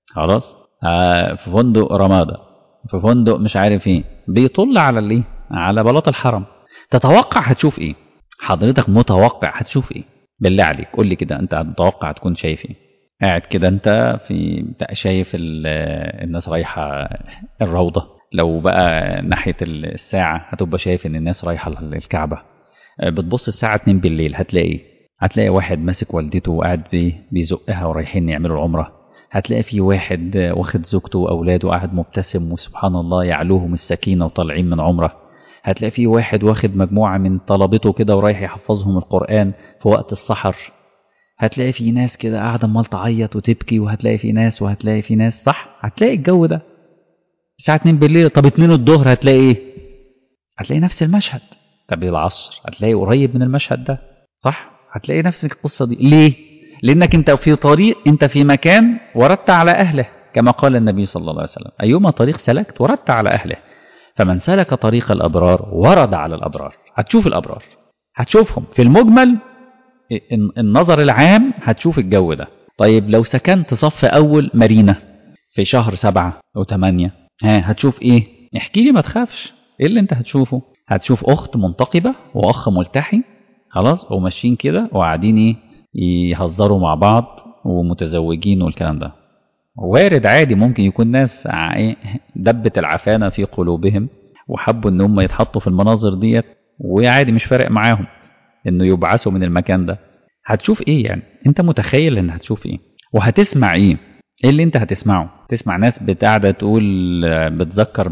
خلاص آه في فندق رمادة في فندق مش عارف ايه بيطل على الايه على بلاط الحرم تتوقع هتشوف ايه حضرتك متوقع هتشوف ايه بالله عليك قول لي كده انت متوقع تكون شايف ايه قاعد كده انت في شايف الناس رايحه الروضه لو بقى ناحيه الساعه هتبقى شايف ان الناس رايحه الكعبه بتبص الساعه 2 بالليل هتلاقي ايه هتلاقي واحد ماسك والدته وقاعد بيزقها ورايحين يعملوا العمره هتلاقي في واحد واخد زوجته واولاده قاعد مبتسم وسبحان الله يعلوهم السكينه وطالعين من عمره هتلاقي في واحد واخد مجموعه من طلبته كده ورايح يحفظهم القران في وقت السحر هتلاقي في ناس كده قاعده امال تعيط وتبكي وهتلاقي في ناس وهتلاقي في ناس صح هتلاقي الجو ده الساعه 2 بالليل طب 2 الظهر هتلاقي ايه هتلاقي نفس المشهد طب العصر هتلاقي قريب من المشهد ده صح هتلاقي نفس القصه دي ليه لانك انت في طريق انت في مكان وردت على اهله كما قال النبي صلى الله عليه وسلم ايما طريق سلكت وردت على اهله فمن سلك طريق الابرار ورد على الابرار هتشوف الابرار هتشوفهم في المجمل النظر العام هتشوف الجو ده طيب لو سكنت صف اول مارينا في شهر سبعة او ثمانية ها هتشوف ايه احكي لي ما تخافش ايه اللي انت هتشوفه هتشوف اخت منتقبة واخ ملتحي خلاص وماشيين كده وقاعدين ايه يهزروا مع بعض ومتزوجين والكلام ده وارد عادي ممكن يكون ناس دبت العفانة في قلوبهم وحبوا ان هم يتحطوا في المناظر ديت وعادي مش فارق معاهم انه يبعثوا من المكان ده هتشوف ايه يعني انت متخيل ان هتشوف ايه وهتسمع ايه ايه اللي انت هتسمعه تسمع ناس بتقعد تقول بتذكر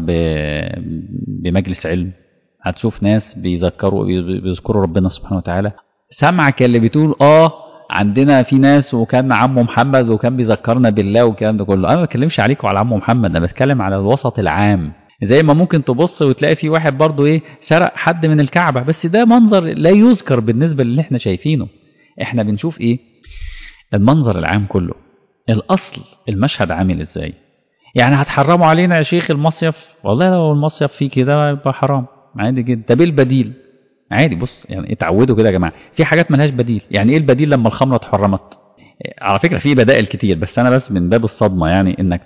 بمجلس علم هتشوف ناس بيذكروا بيذكروا ربنا سبحانه وتعالى سمعك اللي بتقول اه عندنا في ناس وكان عمه محمد وكان بيذكرنا بالله والكلام ده كله انا ما بتكلمش عليك وعلى عمه محمد انا بتكلم على الوسط العام زي ما ممكن تبص وتلاقي في واحد برضه ايه سرق حد من الكعبه بس ده منظر لا يذكر بالنسبه للي احنا شايفينه احنا بنشوف ايه المنظر العام كله الاصل المشهد عامل ازاي يعني هتحرموا علينا يا شيخ المصيف والله لو المصيف فيه كده يبقى حرام عادي جدا طب ايه البديل عادي بص يعني اتعودوا كده يا جماعه في حاجات ملهاش بديل يعني ايه البديل لما الخمره اتحرمت على فكره في بدائل كتير بس انا بس من باب الصدمه يعني انك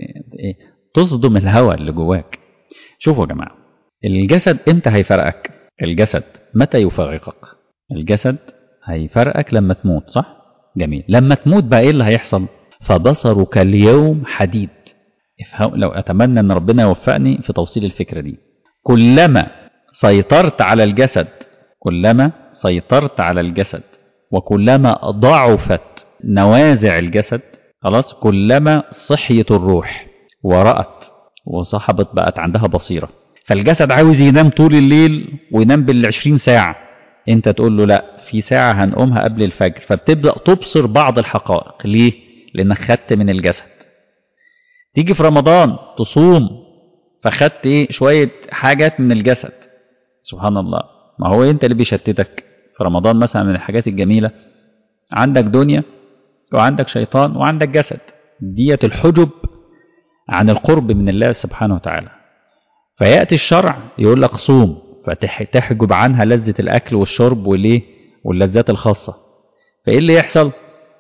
تصدم الهوى اللي جواك شوفوا يا جماعه الجسد امتى هيفرقك الجسد متى يفارقك الجسد هيفرقك لما تموت صح جميل لما تموت بقى ايه اللي هيحصل فبصرك اليوم حديد لو اتمنى ان ربنا يوفقني في توصيل الفكره دي كلما سيطرت على الجسد كلما سيطرت على الجسد وكلما ضعفت نوازع الجسد خلاص كلما صحيت الروح ورأت وصحبت بقت عندها بصيرة فالجسد عاوز ينام طول الليل وينام بالعشرين ساعة انت تقول له لا في ساعة هنقومها قبل الفجر فبتبدأ تبصر بعض الحقائق ليه؟ لأنك خدت من الجسد تيجي في رمضان تصوم فخدت ايه شوية حاجات من الجسد سبحان الله ما هو انت اللي بيشتتك في رمضان مثلا من الحاجات الجميلة عندك دنيا وعندك شيطان وعندك جسد ديت الحجب عن القرب من الله سبحانه وتعالى فيأتي الشرع يقول لك صوم فتحجب عنها لذة الأكل والشرب والإيه واللذات الخاصة فإيه اللي يحصل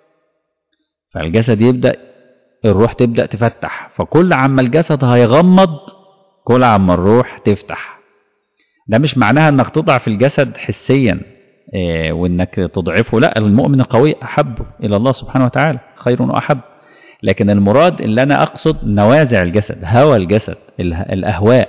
فالجسد يبدأ الروح تبدأ تفتح فكل عما الجسد هيغمض كل عما الروح تفتح ده مش معناها انك تضعف الجسد حسيا إيه وانك تضعفه لا المؤمن القوي احب الى الله سبحانه وتعالى خير واحب لكن المراد اللي انا اقصد نوازع الجسد هوى الجسد الاهواء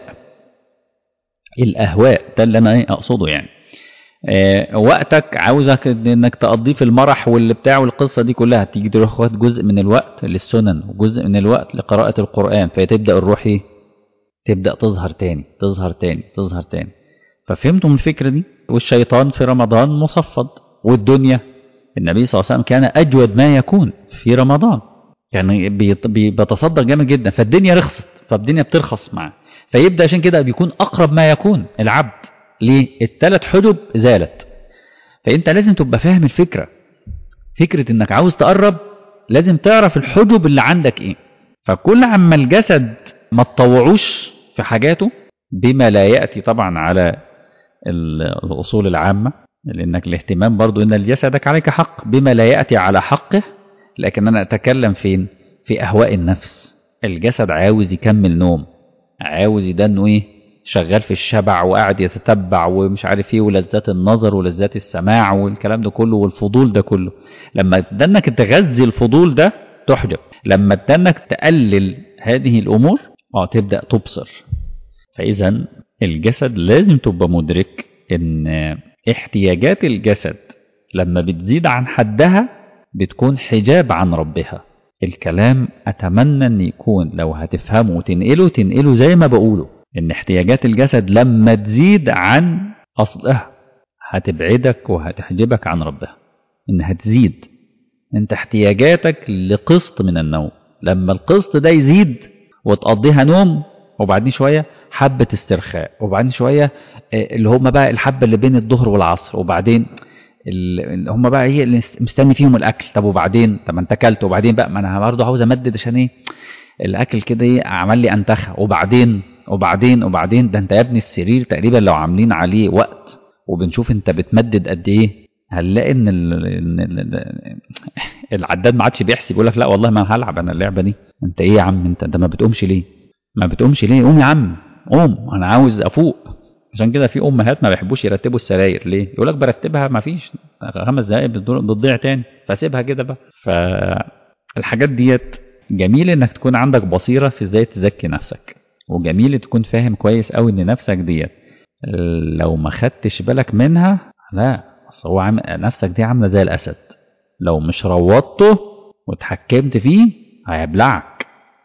الاهواء ده اللي انا اقصده يعني إيه وقتك عاوزك انك تقضيه في المرح واللي بتاع والقصه دي كلها تيجي تروح واخد جزء من الوقت للسنن وجزء من الوقت لقراءه القران فتبدا الروح ايه تبدا تظهر تاني تظهر تاني تظهر تاني ففهمتم الفكره دي والشيطان في رمضان مصفد والدنيا النبي صلى الله عليه وسلم كان اجود ما يكون في رمضان يعني بيتصدق جامد جدا فالدنيا رخصت فالدنيا بترخص معاه فيبدا عشان كده بيكون اقرب ما يكون العبد ليه الثلاث حجب زالت فانت لازم تبقى فاهم الفكره فكره انك عاوز تقرب لازم تعرف الحجب اللي عندك ايه فكل عما الجسد ما تطوعوش في حاجاته بما لا ياتي طبعا على الاصول العامه لانك الاهتمام برضو ان جسدك عليك حق بما لا ياتي على حقه لكن انا اتكلم فين في في أهواء النفس الجسد عاوز يكمل نوم عاوز ده انه ايه شغال في الشبع وقاعد يتتبع ومش عارف ايه ولذات النظر ولذات السماع والكلام ده كله والفضول ده كله لما تدنك تغذي الفضول ده تحجب لما تدنك تقلل هذه الامور اه تبدا تبصر فاذا الجسد لازم تبقى مدرك ان احتياجات الجسد لما بتزيد عن حدها بتكون حجاب عن ربها الكلام اتمنى ان يكون لو هتفهمه وتنقله تنقله زي ما بقوله ان احتياجات الجسد لما تزيد عن اصلها هتبعدك وهتحجبك عن ربها انها تزيد انت احتياجاتك لقسط من النوم لما القسط ده يزيد وتقضيها نوم وبعدين شويه حبه استرخاء وبعدين شويه اللي هم بقى الحبه اللي بين الظهر والعصر وبعدين اللي هم بقى ايه اللي مستني فيهم الاكل طب وبعدين طب ما انت اكلت وبعدين بقى ما انا برضه عاوز امدد عشان ايه الاكل كده ايه عمل لي انتخه وبعدين وبعدين وبعدين ده انت يا ابني السرير تقريبا لو عاملين عليه وقت وبنشوف انت بتمدد قد ايه هنلاقي ان ال... ال... العداد ما عادش بيحسب يقول لك لا والله ما هلعب انا اللعبه دي انت ايه يا عم انت انت ما بتقومش ليه ما بتقومش ليه قوم يا عم قوم انا عاوز افوق عشان كده في امهات ما بيحبوش يرتبوا السراير ليه يقول لك برتبها ما فيش خمس دقائق بتضيع تاني فسيبها كده بقى فالحاجات ديت جميل انك تكون عندك بصيره في ازاي تزكي نفسك وجميل تكون فاهم كويس قوي ان نفسك ديت لو ما خدتش بالك منها لا اصل هو عم... نفسك دي عامله زي الاسد لو مش روضته وتحكمت فيه هيبلعك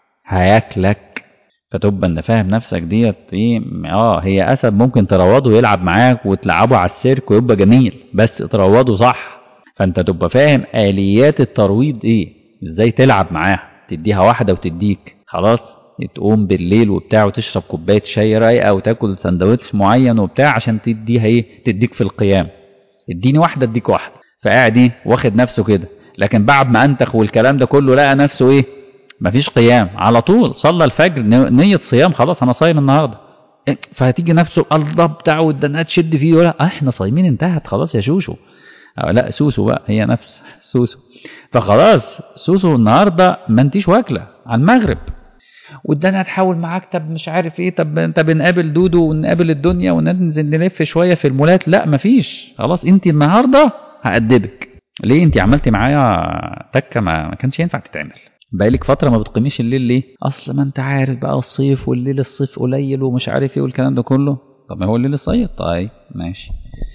هياكلك فتبقى ان فاهم نفسك ديت ايه اه هي اسد ممكن تروضه ويلعب معاك وتلعبه على السيرك ويبقى جميل بس تروضه صح فانت تبقى فاهم اليات الترويض ايه ازاي تلعب معاها تديها واحده وتديك خلاص تقوم بالليل وبتاع وتشرب كوبايه شاي رايقه وتاكل سندوتش معين وبتاع عشان تديها ايه تديك في القيام اديني واحده اديك واحده فقاعد ايه واخد نفسه كده لكن بعد ما انتخ والكلام ده كله لقى نفسه ايه مفيش قيام على طول صلى الفجر نية صيام خلاص انا صايم النهارده فهتيجي نفسه الله بتاعه والدنيا تشد فيه يقول احنا صايمين انتهت خلاص يا شوشو لا سوسو بقى هي نفس سوسو فخلاص سوسو النهارده ما انتيش واكله على المغرب والدنيا تحاول معاك طب مش عارف ايه طب انت بنقابل دودو ونقابل الدنيا وننزل نلف شويه في المولات لا مفيش خلاص انت النهارده هأدبك ليه انت عملتي معايا تكه ما, ما كانش ينفع تتعمل بقالك فتره ما بتقيميش الليل ليه اصل ما انت عارف بقى الصيف والليل الصيف قليل ومش عارف ايه والكلام ده كله طب ما هو الليل الصيف طيب ماشي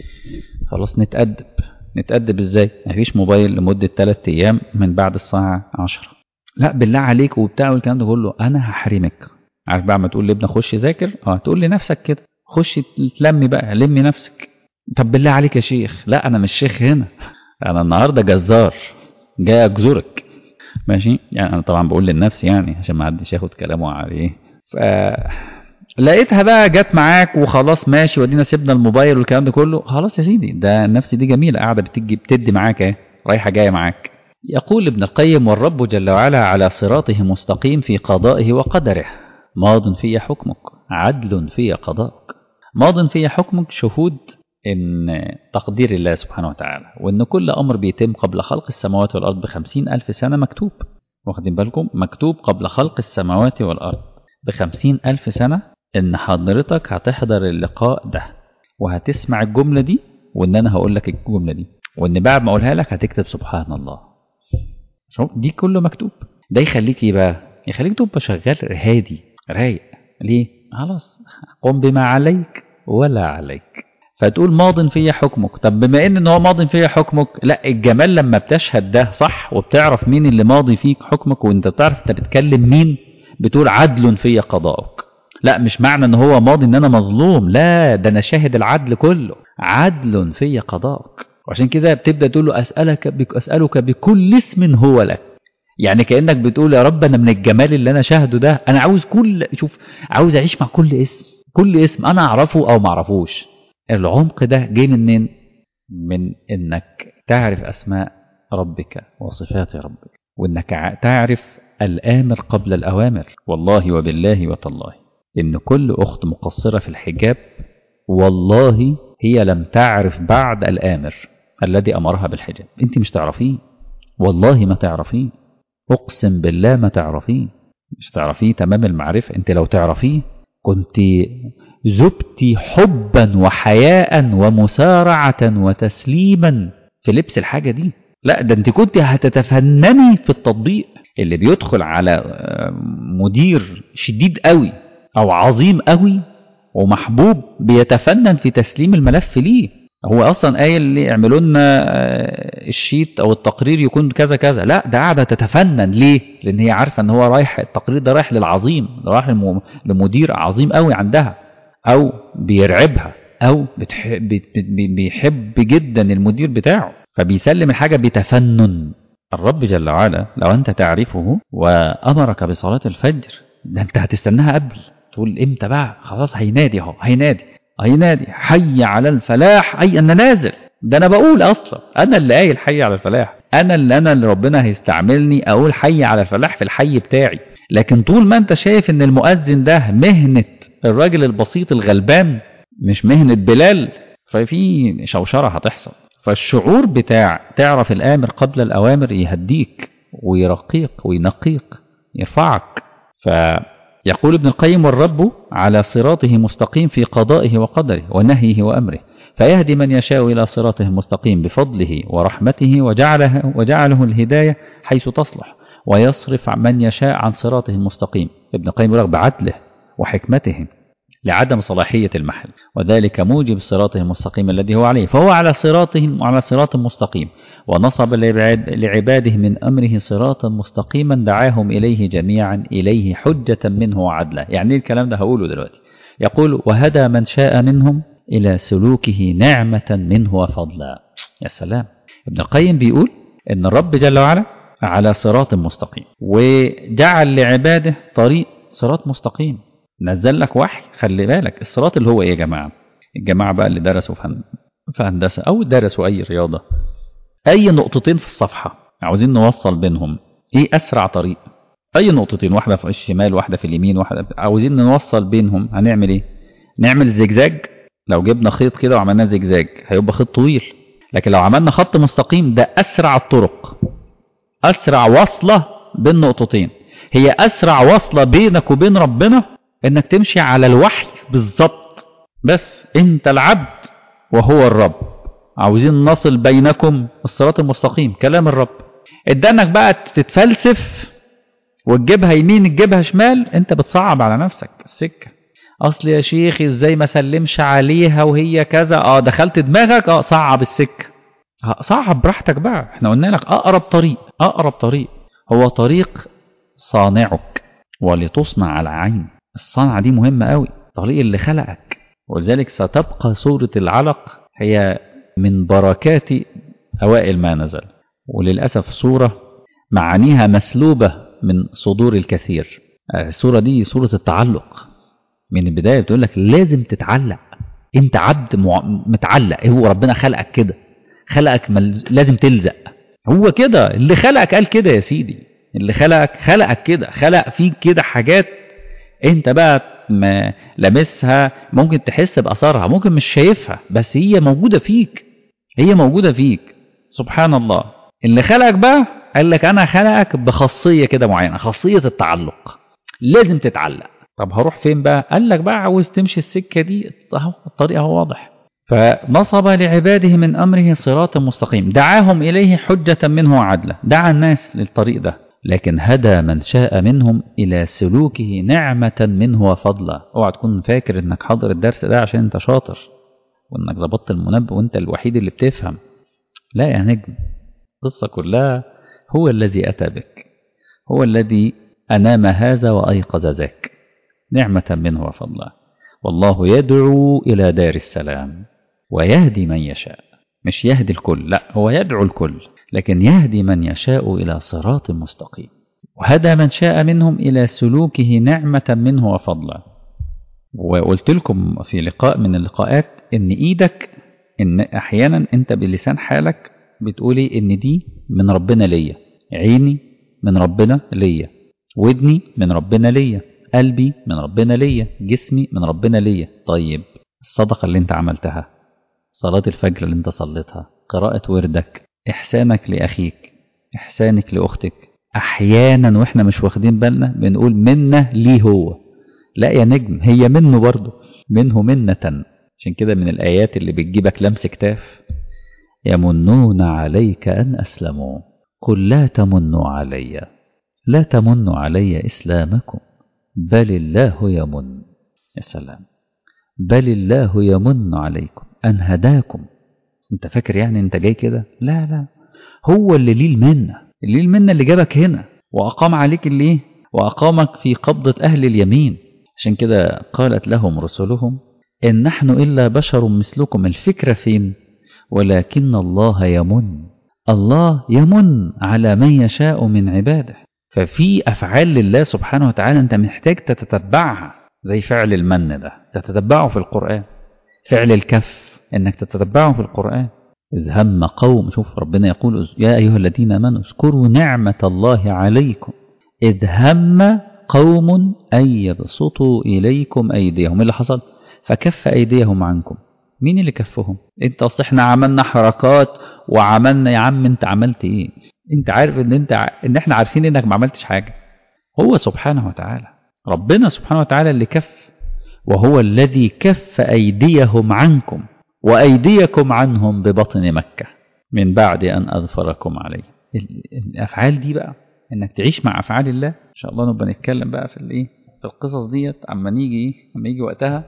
خلاص نتأدب نتأدب ازاي مفيش موبايل لمده 3 ايام من بعد الساعه 10 لا بالله عليك وبتاع والكلام ده كله انا هحرمك عارف بقى ما تقول لابنك خش ذاكر اه تقول لنفسك كده خش تلمي بقى لمي نفسك طب بالله عليك يا شيخ لا انا مش شيخ هنا انا النهارده جزار جاي اجزرك ماشي يعني انا طبعا بقول للنفس يعني عشان ما حدش ياخد كلامه عليه ف لقيتها بقى جت معاك وخلاص ماشي ودينا سيبنا الموبايل والكلام ده كله خلاص يا سيدي ده النفس دي جميله قاعده بتجي بتدي معاك اهي رايحه جايه معاك يقول ابن القيم والرب جل وعلا على صراطه مستقيم في قضائه وقدره ماض في حكمك عدل في قضائك ماض في حكمك شهود إن تقدير الله سبحانه وتعالى وإن كل أمر بيتم قبل خلق السماوات والأرض بخمسين ألف سنة مكتوب واخدين بالكم مكتوب قبل خلق السماوات والأرض بخمسين ألف سنة إن حضرتك هتحضر اللقاء ده وهتسمع الجملة دي وإن أنا هقول لك الجملة دي وإن بعد ما أقولها لك هتكتب سبحان الله شوف دي كله مكتوب ده يخليك ايه بقى يخليك تبقى شغال هادي رايق ليه خلاص قم بما عليك ولا عليك فتقول ماض في حكمك طب بما ان هو ماض في حكمك لا الجمال لما بتشهد ده صح وبتعرف مين اللي ماضي فيك حكمك وانت تعرف انت بتكلم مين بتقول عدل في قضاءك لا مش معنى ان هو ماضي ان انا مظلوم لا ده انا شاهد العدل كله عدل في قضاءك وعشان كده بتبدا تقول له اسالك بك اسالك بكل اسم هو لك يعني كانك بتقول يا رب انا من الجمال اللي انا شاهده ده انا عاوز كل شوف عاوز اعيش مع كل اسم كل اسم انا اعرفه او ما اعرفوش العمق ده جه منين من انك تعرف اسماء ربك وصفات ربك وانك تعرف الامر قبل الاوامر والله وبالله وتالله ان كل اخت مقصره في الحجاب والله هي لم تعرف بعد الامر الذي امرها بالحجاب انت مش تعرفيه والله ما تعرفيه أقسم بالله ما تعرفيه مش تعرفيه تمام المعرفة أنت لو تعرفيه كنت ذبت حبا وحياء ومسارعة وتسليما في لبس الحاجة دي لا ده انت كنت هتتفنني في التطبيق اللي بيدخل على مدير شديد قوي او عظيم قوي ومحبوب بيتفنن في تسليم الملف ليه هو اصلا قايل لي اعملوا لنا الشيت او التقرير يكون كذا كذا لا ده قاعده تتفنن ليه لان هي عارفه ان هو رايح التقرير ده رايح للعظيم ده رايح لمدير عظيم قوي عندها او بيرعبها او بتحب بيحب جدا المدير بتاعه فبيسلم الحاجه بتفنن الرب جل وعلا لو انت تعرفه وامرك بصلاه الفجر ده انت هتستناها قبل تقول امتى بقى خلاص هينادي اهو هينادي هينادي حي على الفلاح اي انا نازل ده انا بقول اصلا انا اللي قايل حي على الفلاح انا اللي انا اللي ربنا هيستعملني اقول حي على الفلاح في الحي بتاعي لكن طول ما انت شايف ان المؤذن ده مهنة الراجل البسيط الغلبان مش مهنة بلال ففي شوشرة هتحصل فالشعور بتاع تعرف الامر قبل الاوامر يهديك ويرقيك وينقيك يرفعك فيقول ابن القيم والرب على صراطه مستقيم في قضائه وقدره ونهيه وامره فيهدي من يشاء إلى صراطه المستقيم بفضله ورحمته وجعله, وجعله الهداية حيث تصلح ويصرف من يشاء عن صراطه المستقيم ابن القيم يقول بعدله وحكمته لعدم صلاحية المحل وذلك موجب صراطه المستقيم الذي هو عليه فهو على صراطه على صراط مستقيم ونصب لعباده من أمره صراطا مستقيما دعاهم إليه جميعا إليه حجة منه وعدلا يعني الكلام ده هقوله دلوقتي يقول وهدى من شاء منهم إلى سلوكه نعمة منه وفضلا يا سلام ابن القيم بيقول إن الرب جل وعلا على صراط مستقيم وجعل لعباده طريق صراط مستقيم نزل لك وحي خلي بالك الصراط اللي هو ايه يا جماعة الجماعة بقى اللي درسوا في هندسة أو درسوا أي رياضة أي نقطتين في الصفحة عاوزين نوصل بينهم ايه أسرع طريق أي نقطتين واحدة في الشمال واحدة في اليمين واحدة عاوزين نوصل بينهم هنعمل ايه نعمل زجزاج لو جبنا خيط كده وعملناه زجزاج هيبقى خيط طويل لكن لو عملنا خط مستقيم ده أسرع الطرق أسرع وصلة بين نقطتين هي أسرع وصلة بينك وبين ربنا إنك تمشي على الوحي بالظبط بس أنت العبد وهو الرب عاوزين نصل بينكم الصراط المستقيم كلام الرب ادانك بقى تتفلسف وتجيبها يمين تجيبها شمال انت بتصعب على نفسك السكه اصل يا شيخ ازاي ما سلمش عليها وهي كذا اه دخلت دماغك اه صعب السكه صعب براحتك بقى احنا قلنا لك اقرب طريق اقرب طريق هو طريق صانعك ولتصنع على عين الصنعه دي مهمه قوي الطريق اللي خلقك ولذلك ستبقى سوره العلق هي من بركات اوائل ما نزل وللاسف سوره معانيها مسلوبه من صدور الكثير السوره دي سوره التعلق من البداية بتقول لك لازم تتعلق انت عبد متعلق هو ربنا خلقك كده خلقك مل... لازم تلزق هو كده اللي خلقك قال كده يا سيدي اللي خلقك خلقك كده خلق فيك كده حاجات انت بقى ما لامسها ممكن تحس بأثرها ممكن مش شايفها بس هي موجودة فيك هي موجودة فيك سبحان الله اللي خلقك بقى قال لك انا خلقك بخاصية كده معينة خاصية التعلق لازم تتعلق طب هروح فين بقى قال لك بقى عاوز تمشي السكة دي اهو الطريق اهو واضح فنصب لعباده من أمره صراطا مستقيم دعاهم إليه حجة منه وعدلا دعا الناس للطريق ده لكن هدى من شاء منهم إلى سلوكه نعمة منه وفضلا اوعى تكون فاكر انك حاضر الدرس ده عشان انت شاطر وانك ظبطت المنبه وانت الوحيد اللي بتفهم لا يا نجم القصة كلها هو الذي أتى بك هو الذي أنام هذا وأيقظ ذاك نعمة منه وفضلا والله يدعو إلى دار السلام ويهدي من يشاء مش يهدي الكل لا هو يدعو الكل لكن يهدي من يشاء إلى صراط مستقيم وهدى من شاء منهم إلى سلوكه نعمة منه وفضلا وقلت لكم في لقاء من اللقاءات إن إيدك إن أحيانا أنت بلسان حالك بتقولي إن دي من ربنا ليا عيني من ربنا ليا ودني من ربنا ليا قلبي من ربنا ليا جسمي من ربنا ليا طيب الصدقة اللي انت عملتها صلاة الفجر اللي انت صليتها قراءة وردك إحسانك لأخيك إحسانك لأختك احيانا واحنا مش واخدين بالنا بنقول منه ليه هو لا يا نجم هي منه برضه منه منة عشان كده من الآيات اللي بتجيبك لمس كتاف يمنون عليك أن أسلموا قل لا تمنوا علي لا تمنوا علي إسلامكم بل الله يمن يا سلام بل الله يمن عليكم أن هداكم أنت فاكر يعني أنت جاي كده لا لا هو اللي ليه المنة اللي ليه المنة اللي جابك هنا وأقام عليك اللي وأقامك في قبضة أهل اليمين عشان كده قالت لهم رسلهم إن نحن إلا بشر مثلكم الفكرة فين ولكن الله يمن الله يمن على من يشاء من عباده ففي أفعال لله سبحانه وتعالى أنت محتاج تتتبعها زي فعل المن ده تتتبعه في القرآن فعل الكف إنك تتتبعه في القرآن إذ هم قوم شوف ربنا يقول يا أيها الذين آمنوا اذكروا نعمة الله عليكم إذ هم قوم أن يبسطوا إليكم أيديهم إيه اللي حصل فكف أيديهم عنكم مين اللي كفهم انت اصل احنا عملنا حركات وعملنا يا عم انت عملت ايه انت عارف ان انت ان احنا عارفين انك ما عملتش حاجة هو سبحانه وتعالى ربنا سبحانه وتعالى اللي كف وهو الذي كف أيديهم عنكم وأيديكم عنهم ببطن مكة من بعد أن أظفركم عليه الأفعال دي بقى إنك تعيش مع أفعال الله إن شاء الله نبقى نتكلم بقى في الإيه في القصص ديت أما نيجي أما يجي وقتها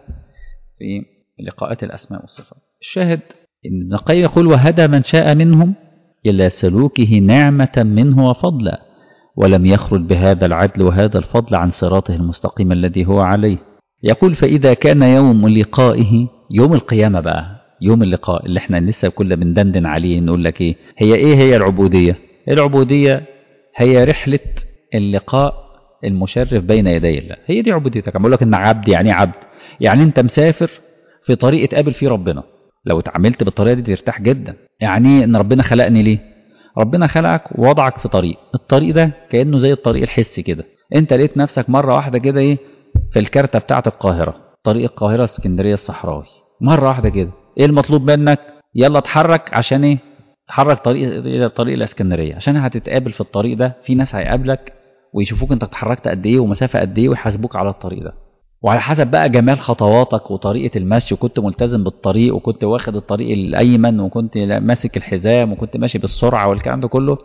في لقاءات الأسماء والصفات الشاهد إن ابن القيم يقول وهدى من شاء منهم إلى سلوكه نعمة منه وفضلا ولم يخرج بهذا العدل وهذا الفضل عن صراطه المستقيم الذي هو عليه يقول فإذا كان يوم لقائه يوم القيامة بقى يوم اللقاء اللي احنا لسه كل بندندن عليه نقول لك ايه هي ايه هي العبودية العبودية هي رحلة اللقاء المشرف بين يدي الله هي دي عبوديتك بقول لك ان عبد يعني عبد يعني انت مسافر في طريق تقابل فيه ربنا لو اتعاملت بالطريقه دي ترتاح جدا يعني ان ربنا خلقني ليه ربنا خلقك ووضعك في طريق الطريق ده كانه زي الطريق الحسي كده انت لقيت نفسك مره واحده كده ايه في الكارته بتاعه القاهره طريق القاهره اسكندريه الصحراوي مره واحده كده ايه المطلوب منك يلا اتحرك عشان ايه تحرك طريق الى طريق الاسكندريه عشان هتتقابل في الطريق ده في ناس هيقابلك ويشوفوك انت اتحركت قد ايه ومسافه قد ايه ويحاسبوك على الطريق ده وعلى حسب بقى جمال خطواتك وطريقة المشي وكنت ملتزم بالطريق وكنت واخد الطريق الأيمن وكنت ماسك الحزام وكنت ماشي بالسرعة والكلام ده كله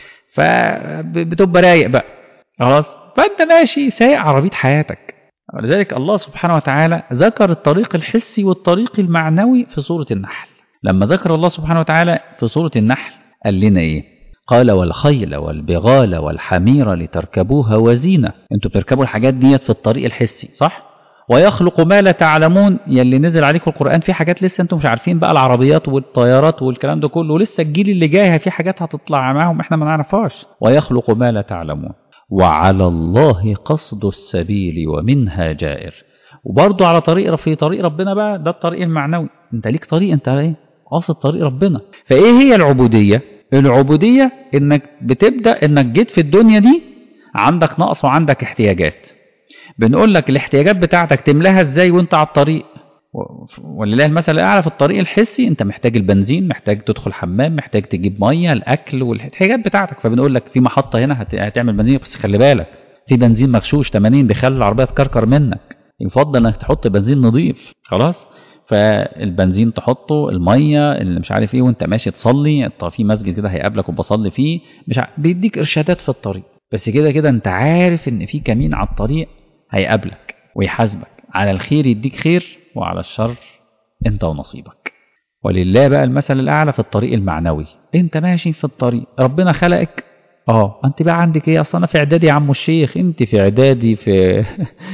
فبتبقى رايق بقى خلاص فأنت ماشي سايق عربية حياتك ولذلك الله سبحانه وتعالى ذكر الطريق الحسي والطريق المعنوي في سورة النحل لما ذكر الله سبحانه وتعالى في سورة النحل قال لنا إيه قال والخيل والبغال والحمير لتركبوها وزينة انتوا بتركبوا الحاجات ديت في الطريق الحسي صح ويخلق ما لا تعلمون يلي نزل عليكم القرآن في حاجات لسه انتم مش عارفين بقى العربيات والطيارات والكلام ده كله ولسه الجيل اللي جاي في حاجات هتطلع معاهم احنا ما نعرفهاش ويخلق ما لا تعلمون وعلى الله قصد السبيل ومنها جائر وبرضه على طريق في طريق ربنا بقى ده الطريق المعنوي انت ليك طريق انت ايه قاصد طريق ربنا فايه هي العبودية العبودية انك بتبدأ انك جيت في الدنيا دي عندك نقص وعندك احتياجات بنقول لك الاحتياجات بتاعتك تملاها ازاي وانت على الطريق ولله المثل الاعلى في الطريق الحسي انت محتاج البنزين محتاج تدخل حمام محتاج تجيب ميه الاكل والاحتياجات بتاعتك فبنقول لك في محطه هنا هتعمل بنزين بس خلي بالك في بنزين مغشوش 80 بيخلي العربيه تكركر منك يفضل انك تحط بنزين نظيف خلاص فالبنزين تحطه الميه اللي مش عارف ايه وانت ماشي تصلي في مسجد كده هيقابلك وبصلي فيه مش عارف بيديك ارشادات في الطريق بس كده كده انت عارف ان في كمين على الطريق هيقابلك ويحاسبك على الخير يديك خير وعلى الشر انت ونصيبك ولله بقى المثل الاعلى في الطريق المعنوي انت ماشي في الطريق ربنا خلقك اه انت بقى عندك ايه اصلا انا في اعدادي يا عم الشيخ انت في اعدادي في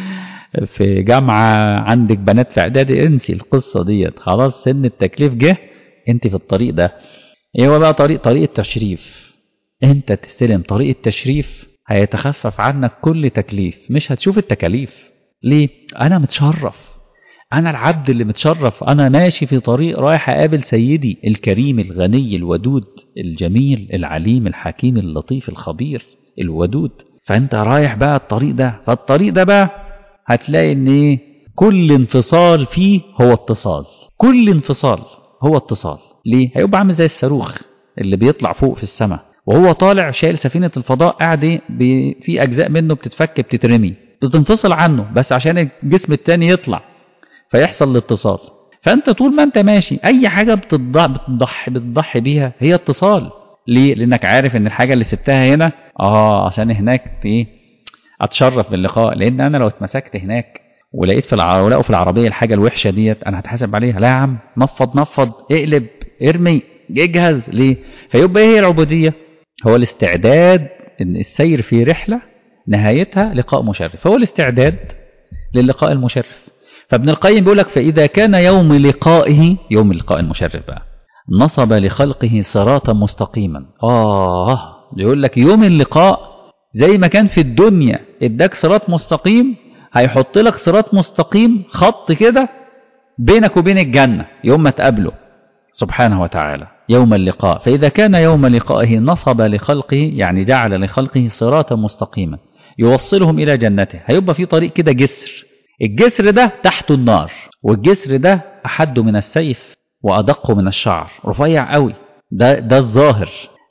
في جامعه عندك بنات في اعدادي انسي القصه ديت خلاص سن التكليف جه انت في الطريق ده ايه هو بقى طريق طريق التشريف انت تستلم طريق التشريف هيتخفف عنك كل تكليف مش هتشوف التكاليف ليه انا متشرف انا العبد اللي متشرف انا ماشي في طريق رايح اقابل سيدي الكريم الغني الودود الجميل العليم الحكيم اللطيف الخبير الودود فانت رايح بقى الطريق ده فالطريق ده بقى هتلاقي ان ايه كل انفصال فيه هو اتصال كل انفصال هو اتصال ليه هيبقى عامل زي الصاروخ اللي بيطلع فوق في السماء وهو طالع شايل سفينة الفضاء قاعد إيه بي- في أجزاء منه بتتفك بتترمي بتنفصل عنه بس عشان الجسم التاني يطلع فيحصل الاتصال فأنت طول ما أنت ماشي أي حاجة بتضحي بتضحي بتضحي بيها هي اتصال ليه؟ لأنك عارف إن الحاجة اللي سبتها هنا آه عشان هناك إيه أتشرف باللقاء لأن أنا لو اتمسكت هناك ولقيت في الع... ولقوا في العربية الحاجة الوحشة ديت أنا هتحاسب عليها لا يا عم نفض نفض اقلب ارمي اجهز ليه فيبقى ايه هي العبودية هو الاستعداد ان السير في رحلة نهايتها لقاء مشرف هو الاستعداد للقاء المشرف فابن القيم بيقول لك فإذا كان يوم لقائه يوم اللقاء المشرف بقى نصب لخلقه صراطا مستقيما آه بيقول لك يوم اللقاء زي ما كان في الدنيا اداك صراط مستقيم هيحط لك صراط مستقيم خط كده بينك وبين الجنة يوم ما تقابله سبحانه وتعالى يوم اللقاء فإذا كان يوم لقائه نصب لخلقه يعني جعل لخلقه صراطا مستقيما يوصلهم إلى جنته هيبقى في طريق كده جسر الجسر ده تحته النار والجسر ده أحد من السيف وأدق من الشعر رفيع قوي ده ده الظاهر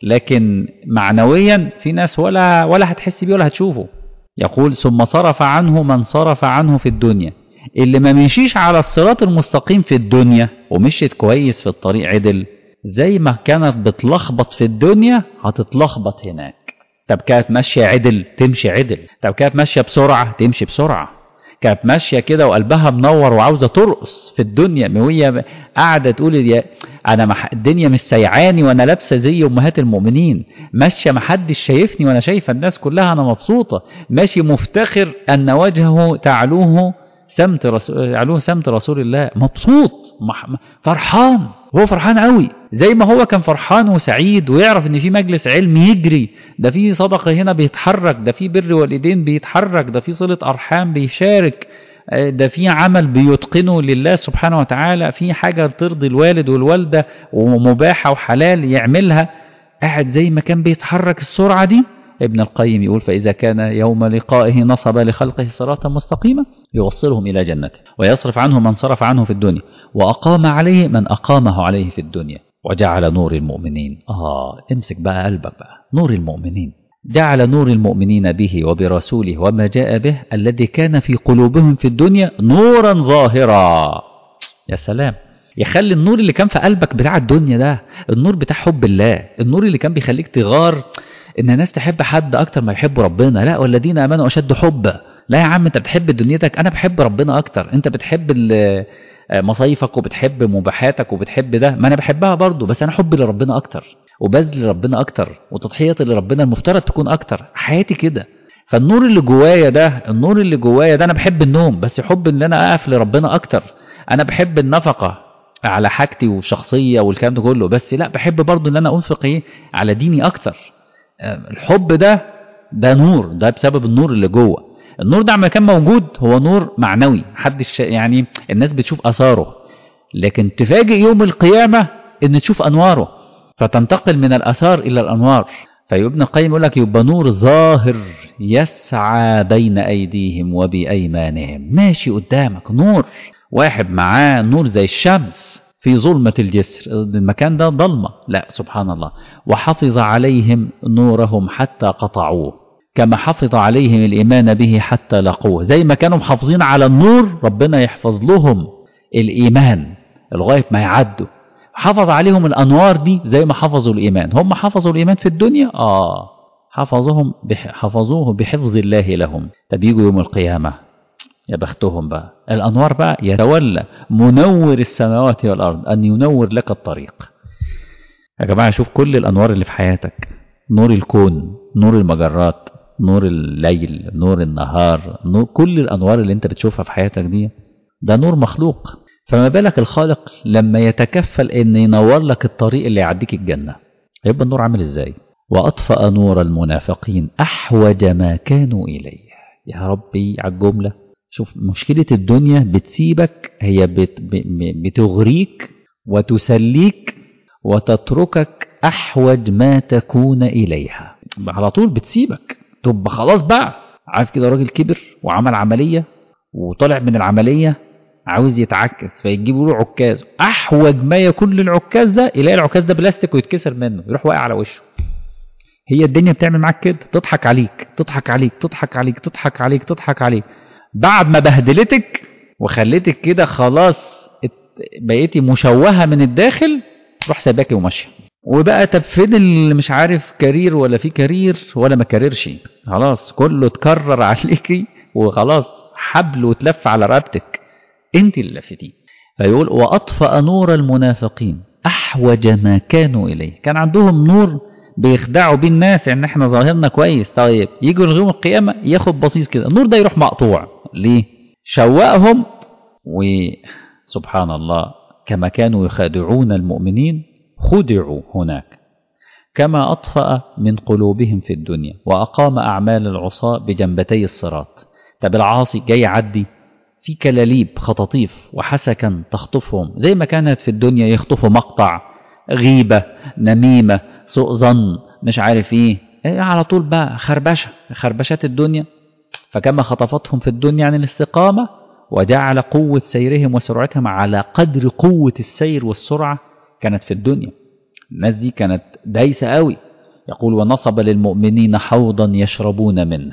لكن معنويا في ناس ولا ولا هتحس بيه ولا هتشوفه يقول ثم صرف عنه من صرف عنه في الدنيا اللي ما مشيش على الصراط المستقيم في الدنيا ومشيت كويس في الطريق عدل زي ما كانت بتلخبط في الدنيا هتتلخبط هناك طب كانت ماشية عدل تمشي عدل طب كانت ماشية بسرعة تمشي بسرعة كانت ماشية كده وقلبها منور وعاوزة ترقص في الدنيا وهي قاعدة تقول يا أنا مح... الدنيا مش سيعاني وأنا لابسة زي أمهات المؤمنين ماشية محدش شايفني وأنا شايفة الناس كلها أنا مبسوطة ماشي مفتخر أن وجهه تعلوه سمت رسول علوه سمت رسول الله مبسوط مح... فرحان هو فرحان قوي زي ما هو كان فرحان وسعيد ويعرف ان في مجلس علم يجري ده في صدقه هنا بيتحرك ده في بر والدين بيتحرك ده في صله ارحام بيشارك ده في عمل بيتقنه لله سبحانه وتعالى في حاجه ترضي الوالد والوالده ومباحه وحلال يعملها قاعد زي ما كان بيتحرك السرعه دي ابن القيم يقول فإذا كان يوم لقائه نصب لخلقه صراطا مستقيما يوصلهم إلى جنته ويصرف عنه من صرف عنه في الدنيا وأقام عليه من أقامه عليه في الدنيا وجعل نور المؤمنين آه امسك بقى قلبك بقى نور المؤمنين جعل نور المؤمنين به وبرسوله وما جاء به الذي كان في قلوبهم في الدنيا نورا ظاهرا يا سلام يخلي النور اللي كان في قلبك بتاع الدنيا ده النور بتاع حب الله النور اللي كان بيخليك تغار ان الناس تحب حد اكتر ما يحبوا ربنا لا والذين امنوا اشد حبا لا يا عم انت بتحب دنيتك انا بحب ربنا اكتر انت بتحب مصايفك وبتحب مباحاتك وبتحب ده ما انا بحبها برضو بس انا حبي لربنا اكتر وبذل لربنا اكتر وتضحيتي لربنا المفترض تكون اكتر حياتي كده فالنور اللي جوايا ده النور اللي جوايا ده انا بحب النوم بس حب ان انا اقف لربنا اكتر انا بحب النفقه على حاجتي والشخصيه والكلام ده كله بس لا بحب برضو ان انا انفق ايه على ديني اكتر الحب ده ده نور ده بسبب النور اللي جوه النور ده عما كان موجود هو نور معنوي محدش يعني الناس بتشوف اثاره لكن تفاجئ يوم القيامه ان تشوف انواره فتنتقل من الاثار الى الانوار فابن القيم يقول لك يبقى نور ظاهر يسعى بين ايديهم وبايمانهم ماشي قدامك نور واحد معاه نور زي الشمس في ظلمة الجسر المكان ده ضلمة لا سبحان الله وحفظ عليهم نورهم حتى قطعوه كما حفظ عليهم الإيمان به حتى لقوه زي ما كانوا محافظين على النور ربنا يحفظ لهم الإيمان لغاية ما يعدوا حفظ عليهم الأنوار دي زي ما حفظوا الإيمان هم حفظوا الإيمان في الدنيا آه حفظهم بح حفظوه بحفظ الله لهم طب يجوا يوم القيامة يا بختهم بقى الأنوار بقى يتولى منور السماوات والأرض أن ينور لك الطريق يا جماعة شوف كل الأنوار اللي في حياتك نور الكون نور المجرات نور الليل نور النهار نور كل الأنوار اللي انت بتشوفها في حياتك دي ده نور مخلوق فما بالك الخالق لما يتكفل ان ينور لك الطريق اللي يعديك الجنة هيبقى النور عامل ازاي وأطفأ نور المنافقين أحوج ما كانوا إليه يا ربي على الجملة شوف مشكلة الدنيا بتسيبك هي بت بتغريك وتسليك وتتركك أحوج ما تكون إليها على طول بتسيبك تبقى خلاص بقى عارف كده راجل كبر وعمل عملية وطلع من العملية عاوز يتعكس فيجيبوا له عكاز أحوج ما يكون للعكاز ده يلاقي العكاز ده بلاستيك ويتكسر منه يروح واقع على وشه هي الدنيا بتعمل معاك كده تضحك عليك تضحك عليك تضحك عليك تضحك عليك تضحك عليك بعد ما بهدلتك وخليتك كده خلاص بقيتي مشوهة من الداخل تروح سايباكي وماشية وبقى طب فين اللي مش عارف كارير ولا في كارير ولا ما كاريرش خلاص كله اتكرر عليكي وخلاص حبل وتلف على رقبتك انت اللي لفتيه فيقول واطفأ نور المنافقين احوج ما كانوا اليه كان عندهم نور بيخدعوا بيه الناس ان احنا ظاهرنا كويس طيب يجوا يوم القيامه ياخد بصيص كده النور ده يروح مقطوع ليه شوقهم وسبحان الله كما كانوا يخادعون المؤمنين خدعوا هناك كما أطفأ من قلوبهم في الدنيا وأقام أعمال العصاة بجنبتي الصراط طب العاصي جاي يعدي في كلاليب خطاطيف وحسكا تخطفهم زي ما كانت في الدنيا يخطفوا مقطع غيبة نميمة سوء ظن مش عارف ايه, إيه على طول بقى خربشة خربشات الدنيا فكما خطفتهم في الدنيا عن الاستقامة وجعل قوة سيرهم وسرعتهم على قدر قوة السير والسرعة كانت في الدنيا الناس دي كانت دايسة قوي يقول ونصب للمؤمنين حوضا يشربون منه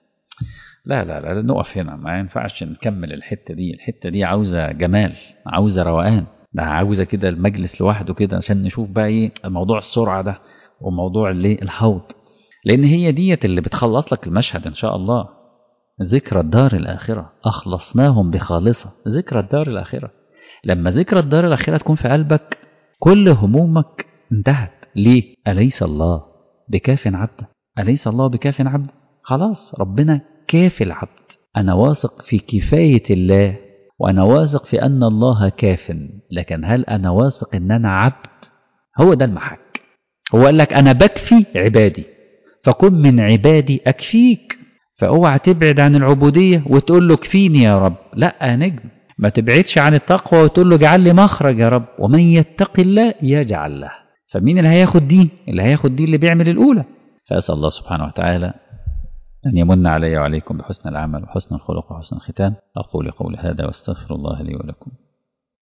لا لا لا نقف هنا ما ينفعش نكمل الحتة دي الحتة دي عاوزة جمال عاوزة روقان ده عاوزة كده المجلس لوحده كده عشان نشوف بقى ايه موضوع السرعة ده وموضوع اللي الحوض لأن هي ديت اللي بتخلص لك المشهد إن شاء الله ذكرى الدار الآخرة أخلصناهم بخالصة ذكرى الدار الآخرة لما ذكرى الدار الآخرة تكون في قلبك كل همومك انتهت ليه أليس الله بكاف عبده أليس الله بكاف عبده خلاص ربنا كاف العبد أنا واثق في كفاية الله وأنا واثق في أن الله كاف لكن هل أنا واثق أن أنا عبد هو ده المحك هو قال لك أنا بكفي عبادي فكن من عبادي أكفيك فاوعى تبعد عن العبودية وتقول له كفيني يا رب لا يا نجم ما تبعدش عن التقوى وتقول له اجعل لي مخرج يا رب ومن يتق الله يجعل له فمين اللي هياخد دي اللي هياخد دي اللي بيعمل الأولى فأسأل الله سبحانه وتعالى أن يمن علي وعليكم بحسن العمل وحسن الخلق وحسن الختام أقول قولي هذا واستغفر الله لي ولكم